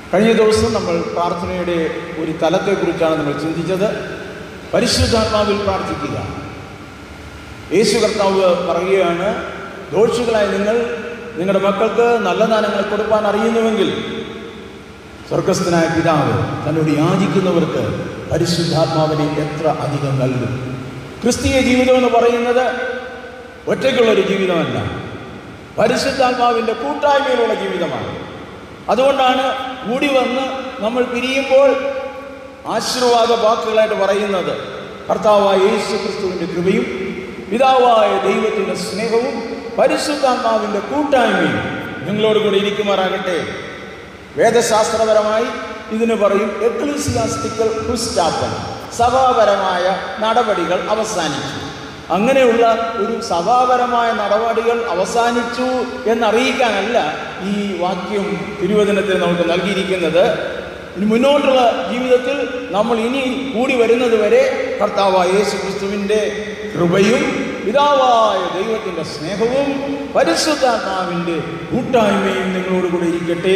കഴിഞ്ഞ ദിവസം നമ്മൾ പ്രാർത്ഥനയുടെ ഒരു തലത്തെക്കുറിച്ചാണ് നമ്മൾ ചിന്തിച്ചത് പരിശുദ്ധാത്മാവിൽ പ്രാർത്ഥിക്കുക യേശു കർത്താവ് പറയുകയാണ് ദോഷികളായ നിങ്ങൾ നിങ്ങളുടെ മക്കൾക്ക് നല്ല ദാനങ്ങൾ കൊടുക്കാൻ അറിയുന്നുവെങ്കിൽ സ്വർഗസ്ഥനായ പിതാവ് തന്നോട് യാചിക്കുന്നവർക്ക് പരിശുദ്ധാത്മാവിനെ എത്ര അധികം നൽകും ക്രിസ്തീയ ജീവിതം എന്ന് പറയുന്നത് ഒറ്റയ്ക്കുള്ളൊരു ജീവിതമല്ല പരിശുദ്ധാത്മാവിൻ്റെ കൂട്ടായ്മയിലുള്ള ജീവിതമാണ് അതുകൊണ്ടാണ് കൂടി വന്ന് നമ്മൾ പിരിയുമ്പോൾ ആശീർവാദ വാക്കുകളായിട്ട് പറയുന്നത് കർത്താവായ യേശു ക്രിസ്തുവിൻ്റെ കൃപയും പിതാവായ ദൈവത്തിൻ്റെ സ്നേഹവും പരിശുദ്ധാത്മാവിൻ്റെ കൂട്ടായ്മയും നിങ്ങളോട് കൂടി ഇരിക്കുമാറാകട്ടെ വേദശാസ്ത്രപരമായി ഇതിന് പറയും എക്ലിസിയാസ്റ്റിക്കൽ ഹുസ്റ്റാപ്പൻ സഭാപരമായ നടപടികൾ അവസാനിച്ചു അങ്ങനെയുള്ള ഒരു സഭാപരമായ നടപടികൾ അവസാനിച്ചു എന്നറിയിക്കാനല്ല ഈ വാക്യം തിരുവചനത്തിൽ നമുക്ക് നൽകിയിരിക്കുന്നത് ഇനി മുന്നോട്ടുള്ള ജീവിതത്തിൽ നമ്മൾ ഇനി കൂടി വരുന്നത് വരെ കർത്താവായ യേശു ക്രിസ്തുവിൻ്റെ കൃപയും പിതാവായ ദൈവത്തിൻ്റെ സ്നേഹവും പരിശുദ്ധാത്മാവിൻ്റെ കൂട്ടായ്മയും നിങ്ങളോട് കൂടെ ഇരിക്കട്ടെ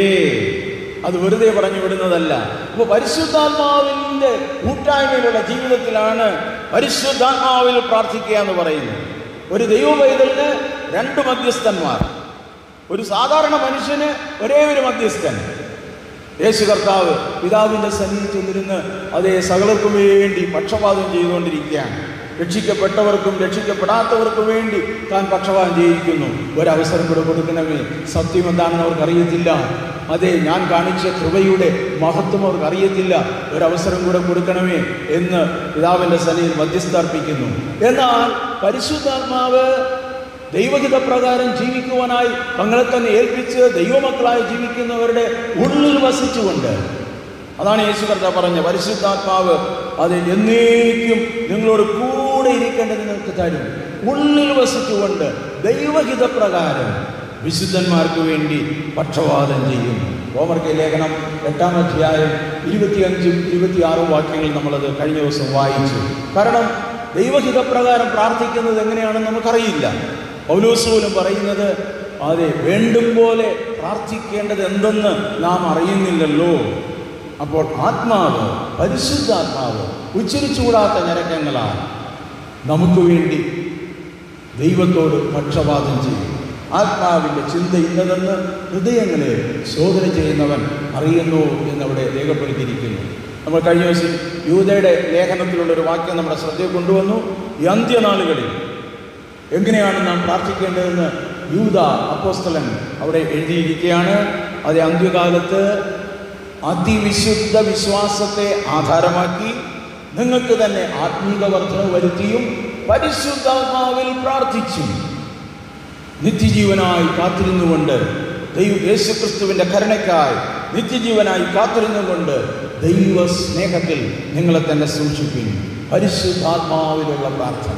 അത് വെറുതെ പറഞ്ഞു വിടുന്നതല്ല അപ്പോൾ പരിശുദ്ധാത്മാവിൻ്റെ കൂട്ടായ്മയിലുള്ള ജീവിതത്തിലാണ് പരിശുദ്ധാത്മാവിൽ പ്രാർത്ഥിക്കുക എന്ന് പറയുന്നത് ഒരു ദൈവ പൈതലിന് രണ്ട് മധ്യസ്ഥന്മാർ ഒരു സാധാരണ മനുഷ്യന് ഒരേ ഒരു മധ്യസ്ഥൻ യേശു കർത്താവ് പിതാവിൻ്റെ സന്നിധി ചെന്നിരുന്ന് അതേ സകലർക്കും വേണ്ടി പക്ഷപാതം ചെയ്തുകൊണ്ടിരിക്കുകയാണ് രക്ഷിക്കപ്പെട്ടവർക്കും രക്ഷിക്കപ്പെടാത്തവർക്കും വേണ്ടി താൻ പക്ഷപാതം ചെയ്യിക്കുന്നു ഒരവസരം കൂടെ കൊടുക്കണമേ സത്യം എന്താണെന്ന് അവർക്ക് അറിയത്തില്ല അതെ ഞാൻ കാണിച്ച കൃപയുടെ മഹത്വം അവർക്ക് അറിയത്തില്ല ഒരവസരം കൂടെ കൊടുക്കണമേ എന്ന് പിതാവിൻ്റെ സന്നിധിയിൽ മധ്യസ്ഥാർപ്പിക്കുന്നു എന്നാൽ പരിശുദ്ധാത്മാവ് ദൈവഹിതപ്രകാരം ജീവിക്കുവാനായി തങ്ങളെ തന്നെ ഏൽപ്പിച്ച് ദൈവമക്കളായി ജീവിക്കുന്നവരുടെ ഉള്ളിൽ വസിച്ചുകൊണ്ട് അതാണ് യേശു കർത്ത പറഞ്ഞ പരിശുദ്ധാത്മാവ് അത് എന്നേക്കും നിങ്ങളോട് കൂടെ ഇരിക്കേണ്ടത് നിങ്ങൾക്ക് തരും ഉള്ളിൽ വസിച്ചുകൊണ്ട് ദൈവഹിതപ്രകാരം വിശുദ്ധന്മാർക്ക് വേണ്ടി പക്ഷവാദം ചെയ്യും ഹോമർക്ക് ലേഖനം എട്ടാം അധ്യായം ഇരുപത്തിയഞ്ചും ഇരുപത്തിയാറും വാക്യങ്ങൾ നമ്മളത് കഴിഞ്ഞ ദിവസം വായിച്ചു കാരണം ദൈവഹിതപ്രകാരം പ്രാർത്ഥിക്കുന്നത് എങ്ങനെയാണെന്ന് നമുക്കറിയില്ല പൗലോസ് പോലും പറയുന്നത് അതെ വേണ്ടും പോലെ പ്രാർത്ഥിക്കേണ്ടത് എന്തെന്ന് നാം അറിയുന്നില്ലല്ലോ അപ്പോൾ ആത്മാവ് പരിശുദ്ധാത്മാവ് ഉച്ചരിച്ചുകൂടാത്ത ഞരക്കങ്ങളാൽ നമുക്ക് വേണ്ടി ദൈവത്തോട് പക്ഷപാതം ചെയ്യും ആത്മാവിൻ്റെ ചിന്ത ഇന്നതെന്ന് ഹൃദയങ്ങളെ ശോധന ചെയ്യുന്നവൻ അറിയുന്നു എന്നവിടെ രേഖപ്പെടുത്തിയിരിക്കുന്നു നമ്മൾ കഴിഞ്ഞ ദിവസം യൂതയുടെ ലേഖനത്തിലുള്ള ഒരു വാക്യം നമ്മുടെ ശ്രദ്ധയിൽ കൊണ്ടുവന്നു ഈ അന്ത്യനാളുകളിൽ എങ്ങനെയാണ് നാം പ്രാർത്ഥിക്കേണ്ടതെന്ന് യൂത അപ്പോസ്തലൻ അവിടെ എഴുതിയിരിക്കുകയാണ് അത് അന്ത്യകാലത്ത് അതിവിശുദ്ധ വിശ്വാസത്തെ ആധാരമാക്കി നിങ്ങൾക്ക് തന്നെ ആത്മീക വർധന വരുത്തിയും പരിശുദ്ധാത്മാവിൽ പ്രാർത്ഥിച്ചും നിത്യജീവനായി കാത്തിരുന്നുകൊണ്ട് ദൈവ യേശുക്രിസ്തുവിൻ്റെ കരുണയ്ക്കായി നിത്യജീവനായി കാത്തിരുന്നുകൊണ്ട് ദൈവ സ്നേഹത്തിൽ നിങ്ങളെ തന്നെ സൂക്ഷിക്കും പരിശുദ്ധാത്മാവിലുള്ള പ്രാർത്ഥന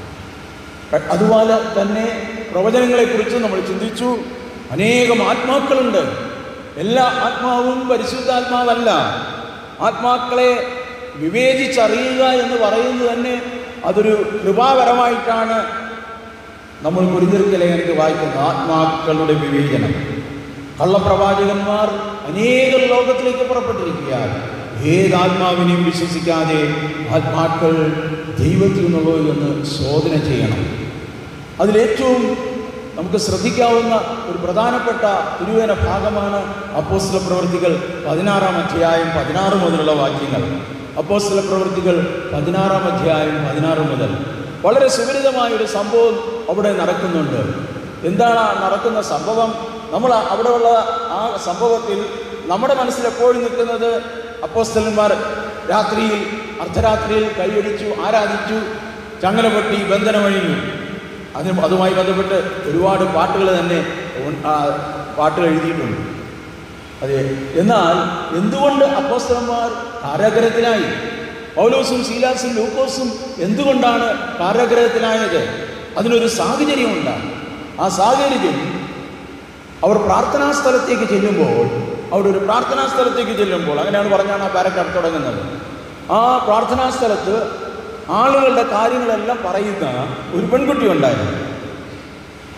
അതുപോലെ തന്നെ പ്രവചനങ്ങളെക്കുറിച്ച് നമ്മൾ ചിന്തിച്ചു അനേകം ആത്മാക്കളുണ്ട് എല്ലാ ആത്മാവും പരിശുദ്ധാത്മാവല്ല ആത്മാക്കളെ വിവേചിച്ചറിയുക എന്ന് പറയുന്നത് തന്നെ അതൊരു കൃപാപരമായിട്ടാണ് നമ്മൾ കുരുതിർക്ക ലേഖനത്തിൽ വായിക്കുന്നത് ആത്മാക്കളുടെ വിവേചനം കള്ളപ്രവാചകന്മാർ അനേകം ലോകത്തിലേക്ക് പുറപ്പെട്ടിരിക്കുകയാണ് ഏതാത്മാവിനെയും വിശ്വസിക്കാതെ ആത്മാക്കൾ ദൈവത്തിൽ നിന്നുള്ളോ എന്ന് ശോധന ചെയ്യണം അതിലേറ്റവും നമുക്ക് ശ്രദ്ധിക്കാവുന്ന ഒരു പ്രധാനപ്പെട്ട തിരുവേന ഭാഗമാണ് അപ്പോസ്തല പ്രവൃത്തികൾ പതിനാറാം അധ്യായം പതിനാറ് മുതലുള്ള വാക്യങ്ങൾ അപ്പോസ്തല പ്രവൃത്തികൾ പതിനാറാം അധ്യായം പതിനാറ് മുതൽ വളരെ സുപരിതമായ ഒരു സംഭവം അവിടെ നടക്കുന്നുണ്ട് എന്താണ് ആ നടക്കുന്ന സംഭവം നമ്മൾ അവിടെയുള്ള ആ സംഭവത്തിൽ നമ്മുടെ മനസ്സിൽ എപ്പോഴും നിൽക്കുന്നത് അപ്പോസ്തലന്മാർ രാത്രിയിൽ അർദ്ധരാത്രിയിൽ കൈയടിച്ചു ആരാധിച്ചു ചങ്ങല പൊട്ടി ബന്ധനമഴിഞ്ഞു അതിന് അതുമായി ബന്ധപ്പെട്ട് ഒരുപാട് പാട്ടുകൾ തന്നെ ഉൺ- ആ, പാട്ടുകൾ എഴുതിയിട്ടുണ്ട് അതെ എന്നാൽ എന്തുകൊണ്ട് അപ്പോസ്തലന്മാർ കാരാഗ്രഹത്തിലായി പൗലോസും ശീലാസും ലൂക്കോസും എന്തുകൊണ്ടാണ് കാരാഗ്രഹത്തിലായത് അതിനൊരു സാഹചര്യമുണ്ടാണ് ആ സാഹചര്യം അവർ പ്രാർത്ഥനാ സ്ഥലത്തേക്ക് ചെല്ലുമ്പോൾ അവിടെ ഒരു പ്രാർത്ഥനാ സ്ഥലത്തേക്ക് ചെല്ലുമ്പോൾ അങ്ങനെയാണ് പറഞ്ഞാണ് ആ പാരഗ്രാഫ് തുടങ്ങുന്നത് ആ പ്രാർത്ഥനാ സ്ഥലത്ത് ആളുകളുടെ കാര്യങ്ങളെല്ലാം പറയുന്ന ഒരു പെൺകുട്ടി ഉണ്ടായിരുന്നു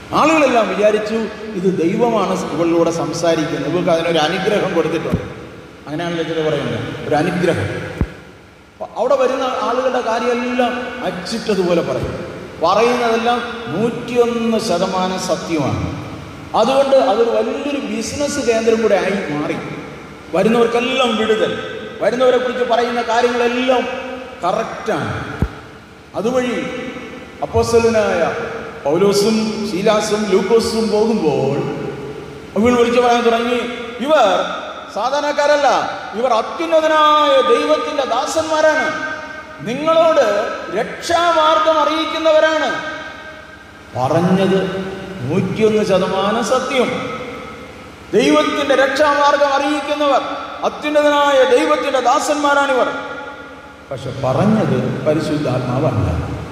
ആളുകളെല്ലാം വിചാരിച്ചു ഇത് ദൈവമാണ് ഇവളിലൂടെ സംസാരിക്കുന്നത് ഇവർക്ക് അതിനൊരു അനുഗ്രഹം കൊടുത്തിട്ടുണ്ട് അങ്ങനെയാണല്ലോ ചില പറയുന്നത് ഒരു അനുഗ്രഹം അപ്പൊ അവിടെ വരുന്ന ആളുകളുടെ കാര്യമെല്ലാം അച്ചിട്ടതുപോലെ പറയും പറയുന്നതെല്ലാം നൂറ്റിയൊന്ന് ശതമാനം സത്യമാണ് അതുകൊണ്ട് അതൊരു വലിയൊരു ബിസിനസ് കേന്ദ്രം കൂടെ ആയി മാറി വരുന്നവർക്കെല്ലാം വിടുതൽ വരുന്നവരെ കുറിച്ച് പറയുന്ന കാര്യങ്ങളെല്ലാം കറക്റ്റാണ് അതുവഴി അപ്പോസ്തലനായ പൗലോസും ശീലാസും ലൂക്കോസും പോകുമ്പോൾ ഇവൾ വിളിച്ചു പറയാൻ തുടങ്ങി ഇവർ സാധാരണക്കാരല്ല ഇവർ അത്യുന്നതനായ ദൈവത്തിന്റെ ദാസന്മാരാണ് നിങ്ങളോട് രക്ഷാമാർഗം അറിയിക്കുന്നവരാണ് പറഞ്ഞത് നൂറ്റിയൊന്ന് ശതമാനം സത്യം ദൈവത്തിന്റെ രക്ഷാമാർഗം അറിയിക്കുന്നവർ അത്യുന്നതനായ ദൈവത്തിന്റെ ദാസന്മാരാണിവർ പക്ഷെ പറഞ്ഞത് പരിശുദ്ധാത്മാവല്ല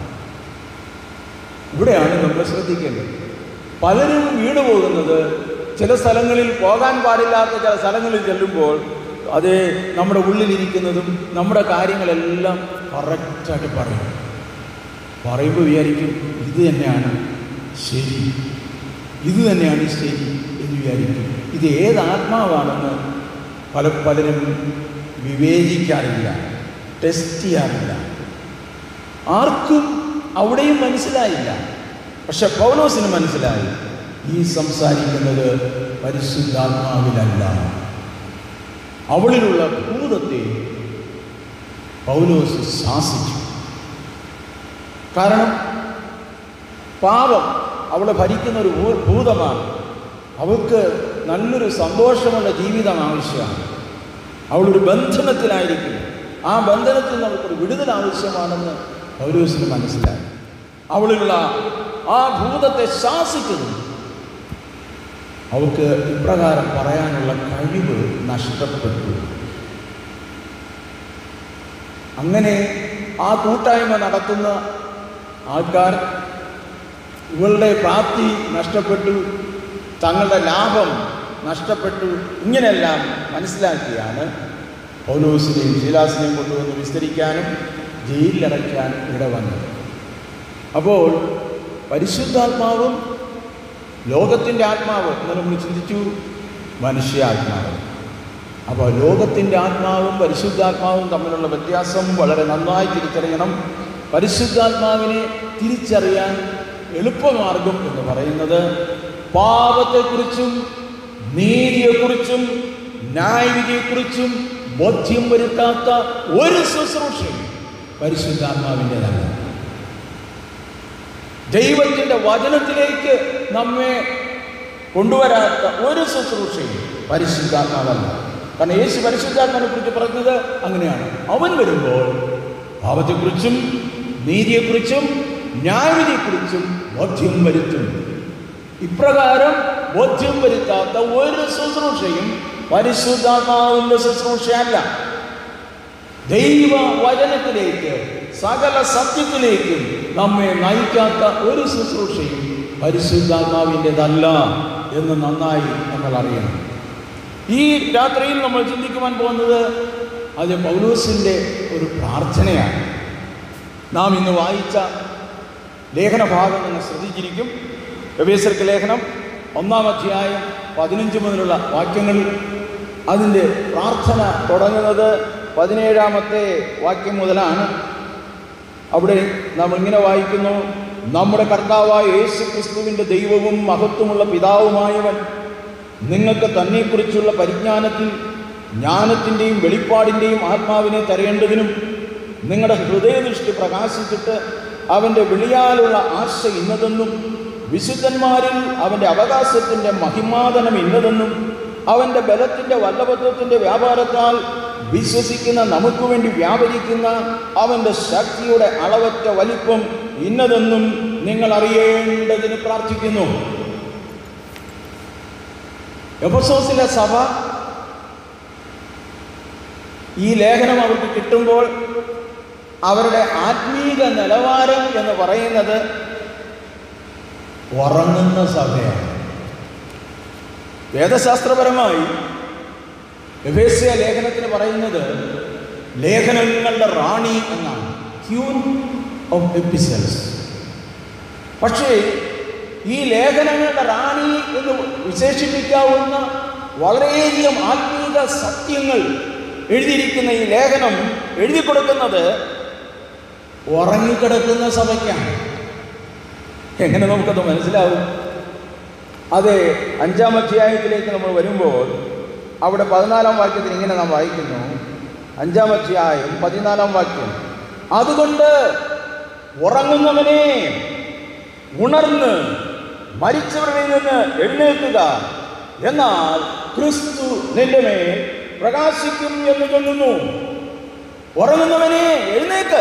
ഇവിടെയാണ് നമ്മൾ ശ്രദ്ധിക്കേണ്ടത് പലരും വീണു പോകുന്നത് ചില സ്ഥലങ്ങളിൽ പോകാൻ പാടില്ലാത്ത ചില സ്ഥലങ്ങളിൽ ചെല്ലുമ്പോൾ അത് നമ്മുടെ ഉള്ളിലിരിക്കുന്നതും നമ്മുടെ കാര്യങ്ങളെല്ലാം കറക്റ്റായിട്ട് പറയും പറയുമ്പോൾ വിചാരിക്കും ഇത് തന്നെയാണ് ശരി ഇത് തന്നെയാണ് ശരി എന്ന് വിചാരിക്കും ഇത് ഏത് ആത്മാവാണെന്ന് പല പലരും വിവേചിക്കാറില്ല ടെസ്റ്റ് ചെയ്യാറില്ല ആർക്കും അവിടെയും മനസ്സിലായില്ല പക്ഷെ പൗലോസിന് മനസ്സിലായി ഈ സംസാരിക്കുന്നത് പരിശുദ്ധാത്മാവിലല്ല അവളിലുള്ള ഭൂതത്തെ പൗലോസ് ശാസിച്ചു കാരണം പാപം അവളെ ഭരിക്കുന്ന ഒരു ഭൂ- ഭൂതമാണ് അവൾക്ക് നല്ലൊരു സന്തോഷമുള്ള ജീവിതം ആവശ്യമാണ് അവളൊരു ബന്ധനത്തിലായിരിക്കും ആ ബന്ധനത്തിൽ നമുക്കൊരു വിടുതൽ ആവശ്യമാണെന്ന് പൗലോസിന് മനസ്സിലായി അവളിലുള്ള ആ ഭൂതത്തെ ശാസിക്കുന്നു അവൾക്ക് ഇപ്രകാരം പറയാനുള്ള കഴിവ് നഷ്ടപ്പെട്ടു അങ്ങനെ ആ കൂട്ടായ്മ നടത്തുന്ന ആൾക്കാർ ഇവളുടെ പ്രാപ്തി നഷ്ടപ്പെട്ടു തങ്ങളുടെ ലാഭം നഷ്ടപ്പെട്ടു ഇങ്ങനെയെല്ലാം മനസ്സിലാക്കിയാണ് പൗലോസിനെയും ശീലാസിനെയും കൊണ്ടുവന്ന് വിസ്തരിക്കാനും ജയിലിലടയ്ക്കാനും ഇടവന്നത് അപ്പോൾ പരിശുദ്ധാത്മാവും ലോകത്തിൻ്റെ ആത്മാവ് എന്ന് നമ്മൾ ചിന്തിച്ചു മനുഷ്യാത്മാവ് അപ്പോൾ ലോകത്തിൻ്റെ ആത്മാവും പരിശുദ്ധാത്മാവും തമ്മിലുള്ള വ്യത്യാസം വളരെ നന്നായി തിരിച്ചറിയണം പരിശുദ്ധാത്മാവിനെ തിരിച്ചറിയാൻ എളുപ്പമാർഗം എന്ന് പറയുന്നത് പാപത്തെക്കുറിച്ചും നീതിയെക്കുറിച്ചും ന്യായവിധിയെക്കുറിച്ചും ബോധ്യം വരുത്താത്ത ഒരു ശുശ്രൂഷയും പരിശുദ്ധാത്മാവിൻ്റെതല്ല ദൈവത്തിൻ്റെ വചനത്തിലേക്ക് നമ്മെ കൊണ്ടുവരാത്ത ഒരു ശുശ്രൂഷയും പരിശുദ്ധാത്മാവല്ല കാരണം യേശു പരിശുദ്ധാത്മാവിനെ കുറിച്ച് പറഞ്ഞത് അങ്ങനെയാണ് അവൻ വരുമ്പോൾ പാപത്തെക്കുറിച്ചും നീതിയെക്കുറിച്ചും ന്യായവിധിയെക്കുറിച്ചും ബോധ്യം വരുത്തും ഇപ്രകാരം ബോധ്യം വരുത്താത്ത ഒരു ശുശ്രൂഷയും പരിശുദ്ധാത്മാവിൻ്റെ ശുശ്രൂഷയല്ല ദൈവ വചനത്തിലേക്ക് സകല സത്യത്തിലേക്കും നമ്മെ നയിക്കാത്ത ഒരു ശുശ്രൂഷയും പരിശുദ്ധാത്മാവിൻ്റെതല്ല എന്ന് നന്നായി നമ്മൾ അറിയണം ഈ രാത്രിയിൽ നമ്മൾ ചിന്തിക്കുവാൻ പോകുന്നത് അത് പൗലൂസിൻ്റെ ഒരു പ്രാർത്ഥനയാണ് നാം ഇന്ന് വായിച്ച ലേഖനഭാഗം നിങ്ങൾ ശ്രദ്ധിച്ചിരിക്കും വ്യവേസർക്ക് ലേഖനം ഒന്നാം അധ്യായം പതിനഞ്ച് മുതലുള്ള വാക്യങ്ങളിൽ അതിൻ്റെ പ്രാർത്ഥന തുടങ്ങുന്നത് പതിനേഴാമത്തെ വാക്യം മുതലാണ് അവിടെ നാം ഇങ്ങനെ വായിക്കുന്നു നമ്മുടെ കർത്താവായ യേശു ക്രിസ്തുവിൻ്റെ ദൈവവും മഹത്വമുള്ള പിതാവുമായവൻ നിങ്ങൾക്ക് തന്നെക്കുറിച്ചുള്ള പരിജ്ഞാനത്തിൽ ജ്ഞാനത്തിൻ്റെയും വെളിപ്പാടിൻ്റെയും ആത്മാവിനെ തരേണ്ടതിനും നിങ്ങളുടെ ഹൃദയദൃഷ്ടി പ്രകാശിച്ചിട്ട് അവൻ്റെ വിളിയാലുള്ള ആശ ഇന്നതെന്നും വിശുദ്ധന്മാരിൽ അവൻ്റെ അവകാശത്തിൻ്റെ മഹിമാതനം ഇന്നതെന്നും അവൻ്റെ ബലത്തിൻ്റെ വല്ലഭത്വത്തിൻ്റെ വ്യാപാരത്താൽ വിശ്വസിക്കുന്ന നമുക്ക് വേണ്ടി വ്യാപരിക്കുന്ന അവൻ്റെ ശക്തിയുടെ അളവറ്റ വലിപ്പം ഇന്നതെന്നും നിങ്ങൾ അറിയേണ്ടതിന് പ്രാർത്ഥിക്കുന്നു എഫസോസിലെ സഭ ഈ ലേഖനം അവർക്ക് കിട്ടുമ്പോൾ അവരുടെ ആത്മീക നിലവാരം എന്ന് പറയുന്നത് ഉറങ്ങുന്ന സഭയാണ് വേദശാസ്ത്രപരമായി എഫേസ്യ ലേഖനത്തിന് പറയുന്നത് ലേഖനങ്ങളുടെ റാണി എന്നാണ് ക്യൂൻ ഓഫ് എപ്പിസൽസ് പക്ഷേ ഈ ലേഖനങ്ങളുടെ റാണി എന്ന് വിശേഷിപ്പിക്കാവുന്ന വളരെയധികം ആത്മീക ദൈവിക സത്യങ്ങൾ എഴുതിയിരിക്കുന്ന ഈ ലേഖനം എഴുതി കൊടുക്കുന്നത് ഉറങ്ങിക്കിടക്കുന്ന സഭയ്ക്കാണ് എങ്ങനെ നമുക്കത് മനസ്സിലാവും അതെ അഞ്ചാം അധ്യായത്തിലേക്ക് നമ്മൾ വരുമ്പോൾ അവിടെ പതിനാലാം വാക്യത്തിൽ ഇങ്ങനെ നാം വായിക്കുന്നു അഞ്ചാം അധ്യായം പതിനാലാം വാക്യം അതുകൊണ്ട് ഉറങ്ങുന്നവനെ ഉണർന്ന് മരിച്ചവരിൽ നിന്ന് എഴുന്നേൽക്കുക എന്നാൽ ക്രിസ്തു നിന്റെ മേൽ പ്രകാശിക്കും എന്ന് ചൊല്ലുന്നു ഉറങ്ങുന്നവനെ എഴുന്നേക്ക്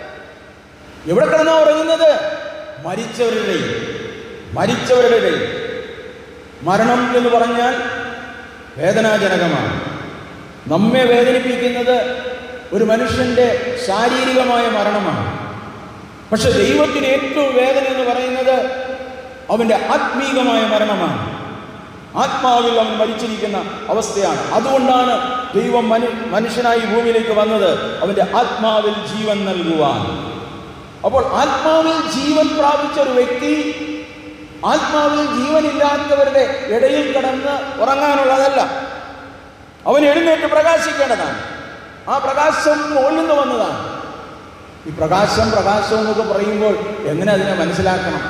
എവിടെ കിടന്നാ ഉറങ്ങുന്നത് മരിച്ചവരുടെ ഇടയിൽ. മരിച്ചവരുടെ ഇടയിൽ. മരണം എന്ന് പറഞ്ഞാൽ വേദനാജനകമാണ് നമ്മെ വേദനിപ്പിക്കുന്നത് ഒരു മനുഷ്യന്റെ ശാരീരികമായ മരണമാണ് പക്ഷെ ദൈവത്തിന് ഏറ്റവും വേദന എന്ന് പറയുന്നത് അവന്റെ ആത്മീകമായ മരണമാണ് ആത്മാവിൽ അവൻ മരിച്ചിരിക്കുന്ന അവസ്ഥയാണ് അതുകൊണ്ടാണ് ദൈവം മനു മനുഷ്യനായി ഭൂമിയിലേക്ക് വന്നത് അവന്റെ ആത്മാവിൽ ജീവൻ നൽകുവാൻ അപ്പോൾ ആത്മാവിൽ ജീവൻ പ്രാപിച്ച ഒരു വ്യക്തി ആത്മാവിൽ ജീവനില്ലാത്തവരുടെ ഇടയിൽ കിടന്ന് ഉറങ്ങാനുള്ളതല്ല അവൻ എഴുന്നേറ്റ് പ്രകാശിക്കേണ്ടതാണ് ആ പ്രകാശം മുകളിൽ നിന്ന് വന്നതാണ് ഈ പ്രകാശം പ്രകാശം എന്നൊക്കെ പറയുമ്പോൾ എങ്ങനെ അതിനെ മനസ്സിലാക്കണം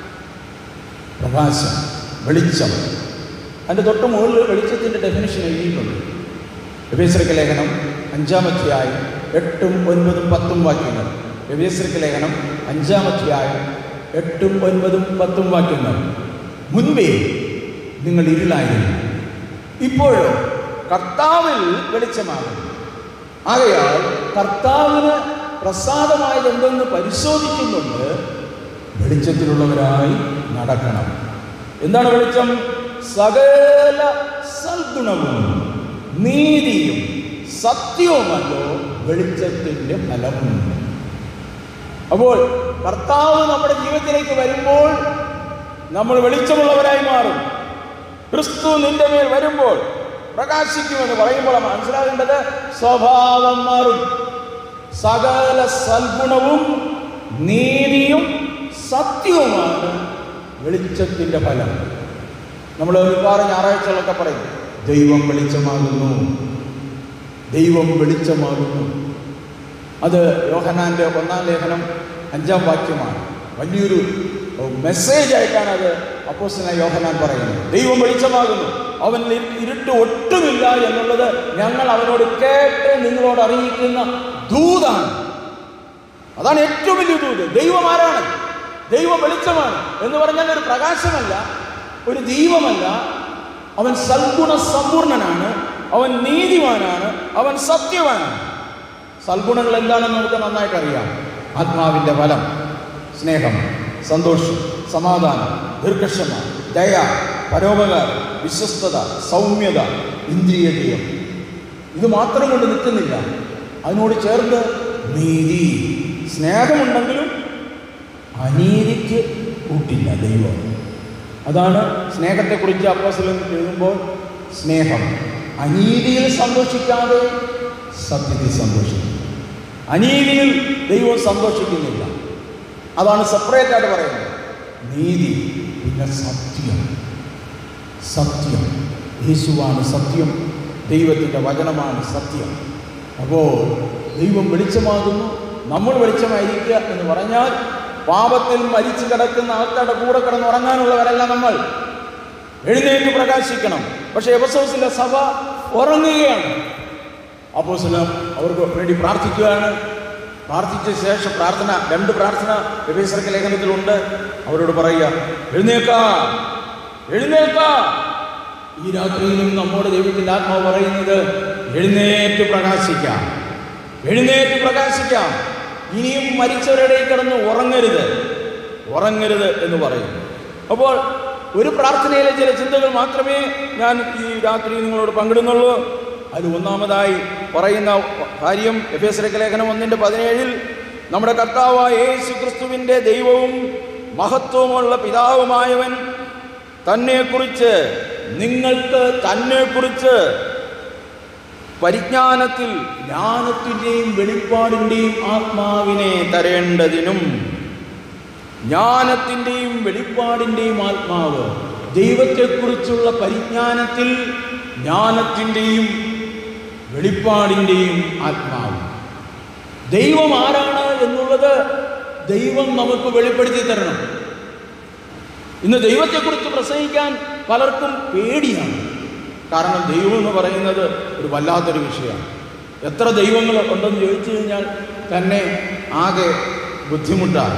പ്രകാശം വെളിച്ചം അതിൻ്റെ തൊട്ട് മുകളിൽ വെളിച്ചത്തിൻ്റെ ഡെഫിനിഷൻ എഴുതിയിട്ടുണ്ട് എബേശ്രക്ക് ലേഖനം അഞ്ചാം അധ്യായം എട്ടും ഒൻപതും പത്തും വാക്യങ്ങൾ എബേശ്രക്ക് ലേഖനം അഞ്ചാം അധ്യായം എട്ടും ഒൻപതും പത്തും വാക്യങ്ങൾ മുൻപേ നിങ്ങൾ ഇരുളായിരുന്നു ഇപ്പോഴോ കർത്താവിൽ വെളിച്ചമാകുന്നു ആകയാൽ കർത്താവിന് പ്രസാദമായത് എന്തെന്ന് പരിശോധിക്കുന്നുണ്ട് വെളിച്ചത്തിലുള്ളവരായി നടക്കണം എന്താണ് വെളിച്ചം സകല സൽഗുണവും നീതിയും സത്യവുമല്ലോ വെളിച്ചത്തിൻ്റെ ഫലം അപ്പോൾ കർത്താവ് നമ്മുടെ ജീവിതത്തിലേക്ക് വരുമ്പോൾ നമ്മൾ വെളിച്ചമുള്ളവരായി മാറും ക്രിസ്തു നിന്റെ മേൽ വരുമ്പോൾ പ്രകാശിക്കുമെന്ന് പറയുമ്പോൾ നമ്മൾ മനസ്സിലാകേണ്ടത് സ്വഭാവം മാറും സകല സൽഗുണവും നീതിയും സത്യവുമാണ് വെളിച്ചത്തിൻ്റെ ഫലം നമ്മൾ ഒരുപാട് ഞായറാഴ്ചകളൊക്കെ പറയും ദൈവം വെളിച്ചമാകുന്നു ദൈവം വെളിച്ചമാകുന്നു അത് യോഹനാന്റെ ഒന്നാം ലേഖനം അഞ്ചാം വാക്യമാണ് വലിയൊരു മെസ്സേജ് ആയിട്ടാണ് അത് അപ്പോസ്തലനായ യോഹനാൻ പറയുന്നത് ദൈവം വെളിച്ചമാകുന്നു അവനിൽ ഇരുട്ട് ഒട്ടുമില്ല എന്നുള്ളത് ഞങ്ങൾ അവനോട് കേട്ട് നിങ്ങളോട് അറിയിക്കുന്ന ദൂതാണ് അതാണ് ഏറ്റവും വലിയ ദൂത് ദൈവം ആരാണ് ദൈവം വെളിച്ചമാണ് എന്ന് പറഞ്ഞാൽ ഒരു പ്രകാശമല്ല ഒരു ദീപമല്ല അവൻ സൽഗുണ സമ്പൂർണനാണ് അവൻ നീതിമാനാണ് അവൻ സത്യവാനാണ് സൽഗുണങ്ങൾ എന്താണെന്ന് നമുക്ക് നന്നായിട്ട് അറിയാം ആത്മാവിൻ്റെ ഫലം സ്നേഹം സന്തോഷം സമാധാനം ദീർഘക്ഷമ ദയ പരോപകാരം വിശ്വസ്തത സൗമ്യത ഇന്ദ്രിയജയം ഇത് മാത്രം കൊണ്ട് നിൽക്കുന്നില്ല അതിനോട് ചേർന്ന് നീതി സ്നേഹമുണ്ടെങ്കിലും അനീതിക്ക് കൂട്ടില്ല ദൈവം അതാണ് സ്നേഹത്തെക്കുറിച്ച് അപ്പോസ്തലൻ എഴുതുമ്പോൾ സ്നേഹം അനീതിയിൽ സന്തോഷിക്കാതെ സത്യത്തിൽ സന്തോഷിക്കും അനീതിയിൽ ദൈവം സന്തോഷിക്കുന്നില്ല അതാണ് സെപ്പറേറ്റ് ആയിട്ട് പറയുന്നത് നീതി പിന്നെ സത്യം സത്യം യേശുവാണ് സത്യം ദൈവത്തിൻ്റെ വചനമാണ് സത്യം അപ്പോൾ ദൈവം വെളിച്ചമാകുന്നു നമ്മൾ വെളിച്ചമായിരിക്കുക എന്ന് പറഞ്ഞാൽ പാപത്തിൽ മരിച്ചു കിടക്കുന്ന ആൾക്കാരുടെ കൂടെ കിടന്ന് ഉറങ്ങാനുള്ളവരല്ല നമ്മൾ എഴുന്നേറ്റ് പ്രകാശിക്കണം പക്ഷേ എബസോസിലെ സഭ ഉറങ്ങുകയാണ് അപ്പോസ്തലൻ അവർക്ക് വേണ്ടി പ്രാർത്ഥിക്കുകയാണ് പ്രാർത്ഥിച്ച ശേഷം പ്രാർത്ഥന രണ്ട് പ്രാർത്ഥന എബേസർക്ക് ലേഖനത്തിലുണ്ട് അവരോട് പറയുക എഴുന്നേക്ക എഴുന്നേൽക്ക ഈ രാത്രിയിലും നമ്മോട് ദൈവത്തിൻ്റെ ആത്മാവ് പറയുന്നത് എഴുന്നേറ്റ് പ്രകാശിക്കാം എഴുന്നേറ്റ് പ്രകാശിക്കാം ഇനിയും മരിച്ചവരുടെ കിടന്ന് ഉറങ്ങരുത് ഉറങ്ങരുത് എന്ന് പറയുന്നു അപ്പോൾ ഒരു പ്രാർത്ഥനയിലെ ചില ചിന്തകൾ മാത്രമേ ഞാൻ ഈ രാത്രി നിങ്ങളോട് പങ്കിടുന്നുള്ളൂ അത് ഒന്നാമതായി പറയുന്ന കാര്യം എഫ് എസ് ലേഖനം ഒന്നിൻ്റെ പതിനേഴിൽ നമ്മുടെ കർത്താവായ യേശു ക്രിസ്തുവിൻ്റെ ദൈവവും മഹത്വമുള്ള പിതാവുമായവൻ തന്നെക്കുറിച്ച് നിങ്ങൾക്ക് തന്നെക്കുറിച്ച് പരിജ്ഞാനത്തിൽ ജ്ഞാനത്തിൻ്റെയും വെളിപ്പാടിൻ്റെയും ആത്മാവിനെ തരേണ്ടതിനും ജ്ഞാനത്തിൻ്റെയും വെളിപ്പാടിൻ്റെയും ആത്മാവ് ദൈവത്തെക്കുറിച്ചുള്ള പരിജ്ഞാനത്തിൽ ജ്ഞാനത്തിൻ്റെയും വെളിപ്പാടിൻ്റെയും ആത്മാവ് ദൈവം ആരാണ് എന്നുള്ളത് ദൈവം നമുക്ക് വെളിപ്പെടുത്തി തരണം ഇന്ന് ദൈവത്തെക്കുറിച്ച് പ്രസംഗിക്കാൻ പലർക്കും പേടിയാണ് കാരണം ദൈവം എന്ന് പറയുന്നത് ഒരു വല്ലാത്തൊരു വിഷയമാണ് എത്ര ദൈവങ്ങൾ ഉണ്ടെന്ന് ചോദിച്ചു കഴിഞ്ഞാൽ തന്നെ ആകെ ബുദ്ധിമുട്ടാണ്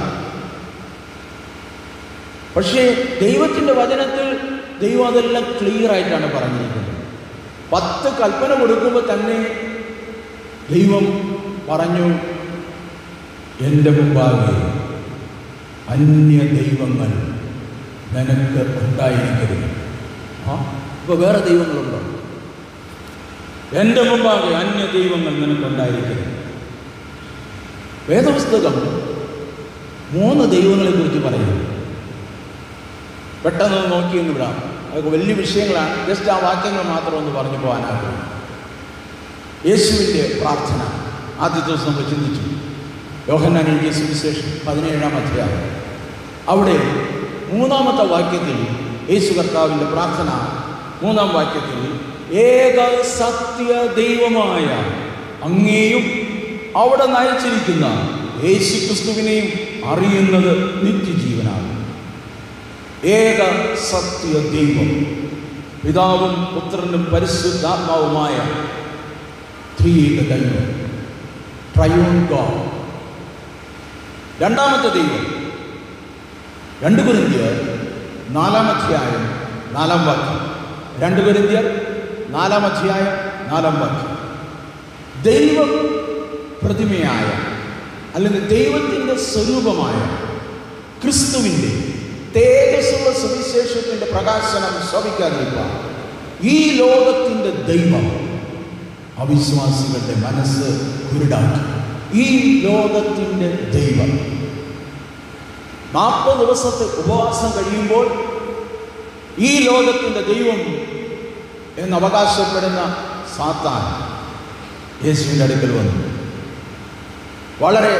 പക്ഷേ ദൈവത്തിൻ്റെ വചനത്തിൽ ദൈവം അതെല്ലാം ക്ലിയർ ആയിട്ടാണ് പറഞ്ഞിരിക്കുന്നത് പത്ത് കൽപ്പന കൊടുക്കുമ്പോൾ തന്നെ ദൈവം പറഞ്ഞു എൻ്റെ മുമ്പാകെ അന്യ ദൈവങ്ങൾ നിനക്ക് ഉണ്ടായിരിക്കരുത് ആ ഇപ്പോൾ വേറെ ദൈവങ്ങളുണ്ടോ എൻ്റെ മുമ്പാകെ അന്യ ദൈവങ്ങൾ നിനക്കുണ്ടായിരിക്കരുത് വേദപുസ്തകം മൂന്ന് ദൈവങ്ങളെ കുറിച്ച് പറയുന്നു പെട്ടെന്ന് നോക്കി എന്ന് വിടാം അതൊക്കെ വലിയ വിഷയങ്ങളാണ് ജസ്റ്റ് ആ വാക്യങ്ങൾ മാത്രം ഒന്ന് പറഞ്ഞു പോകാനാകും യേശുവിൻ്റെ പ്രാർത്ഥന ആദ്യത്തെ ദിവസം നമ്മൾ ചിന്തിച്ചു യോഹന്നാൻ എഴുതിയ സുവിശേഷം പതിനേഴാം അധ്യായം അവിടെ മൂന്നാമത്തെ വാക്യത്തിൽ യേശു കർത്താവിൻ്റെ പ്രാർത്ഥന മൂന്നാം വാക്യത്തിൽ ഏക സത്യ ദൈവമായ അങ്ങേയും അവിടെ നയിച്ചിരിക്കുന്ന യേശു ക്രിസ്തുവിനെയും അറിയുന്നത് നിത്യജീവനാണ് ഏക സത്യ ദൈവം പിതാവും പുത്രനും പരിശുദ്ധാത്മാവുമായ ത്രിയേക ദൈവം ട്രയോൺ ഗോഡ് രണ്ടാമത്തെ ദൈവം രണ്ട് കുരിന്ത്യർ നാലാം അധ്യായം നാലാം വാക്യം രണ്ട് കുരിന്ത്യർ നാലാം അധ്യായം നാലാം വാക്യം ദൈവ പ്രതിമയായ അല്ലെങ്കിൽ ദൈവത്തിൻ്റെ സ്വരൂപമായ ക്രിസ്തുവിൻ്റെ തേജസ്സുള്ള സുവിശേഷത്തിൻ്റെ പ്രകാശനം ശോഭിക്കാതിരിക്കുക ഈ ലോകത്തിൻ്റെ ദൈവം അവിശ്വാസികളുടെ മനസ്സ് കുരുടാക്കി ഈ ലോകത്തിൻ്റെ ദൈവം നാൽപ്പത് ദിവസത്തെ ഉപവാസം കഴിയുമ്പോൾ ഈ ലോകത്തിൻ്റെ ദൈവം എന്ന് അവകാശപ്പെടുന്ന സാത്താൻ യേശുവിൻ്റെ അടുക്കൽ വന്നു വളരെ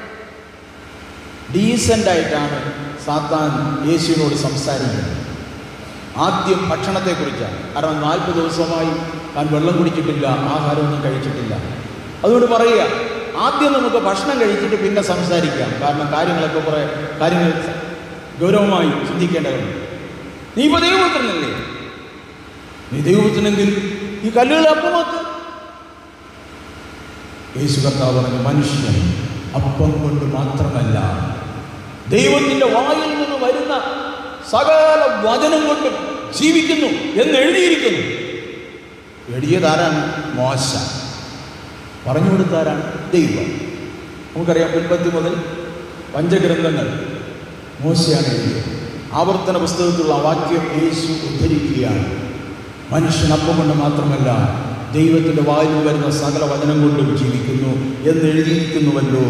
ഡീസൻ്റായിട്ടാണ് സാത്താൻ യേശുവിനോട് സംസാരിക്കുന്നത് ആദ്യം ഭക്ഷണത്തെക്കുറിച്ചാണ് കാരണം നാൽപ്പത് ദിവസമായി താൻ വെള്ളം കുടിച്ചിട്ടില്ല ആഹാരമൊന്നും കഴിച്ചിട്ടില്ല അതുകൊണ്ട് പറയുക ആദ്യം നമുക്ക് ഭക്ഷണം കഴിച്ചിട്ട് പിന്നെ സംസാരിക്കാം കാരണം കാര്യങ്ങളൊക്കെ കുറേ കാര്യങ്ങൾ ഗൗരവമായി ചിന്തിക്കേണ്ടതുണ്ട് നീ ഇപ്പോൾ ദൈവപുത്രനല്ലേ നീ ദൈവപുത്രനെങ്കിൽ ഈ കല്ലുകൾ അപ്പമാക്ക് യേശു കർത്താവ് പറഞ്ഞു മനുഷ്യൻ അപ്പം കൊണ്ട് മാത്രമല്ല ദൈവത്തിൻ്റെ വായിൽ നിന്ന് വരുന്ന സകല വചനം കൊണ്ട് ജീവിക്കുന്നു എന്ന് എഴുതിയിരിക്കുന്നു എഴുതിയതാരാണ് മോശ പറഞ്ഞു കൊടുത്താരാണ് ദൈവം നമുക്കറിയാം ഉൽപ്പത്തി മുതൽ പഞ്ചഗ്രന്ഥങ്ങൾ മോശയാണ് എഴുതിയത് ആവർത്തന പുസ്തകത്തിലുള്ള ആ വാക്യം യേശു ഉദ്ധരിക്കുകയാണ് മനുഷ്യൻ അപ്പം കൊണ്ട് മാത്രമല്ല ദൈവത്തിൻ്റെ വായിൽ വരുന്ന സകല വചനം കൊണ്ടും ജീവിക്കുന്നു എന്ന് എഴുതിയിരിക്കുന്നുവല്ലോ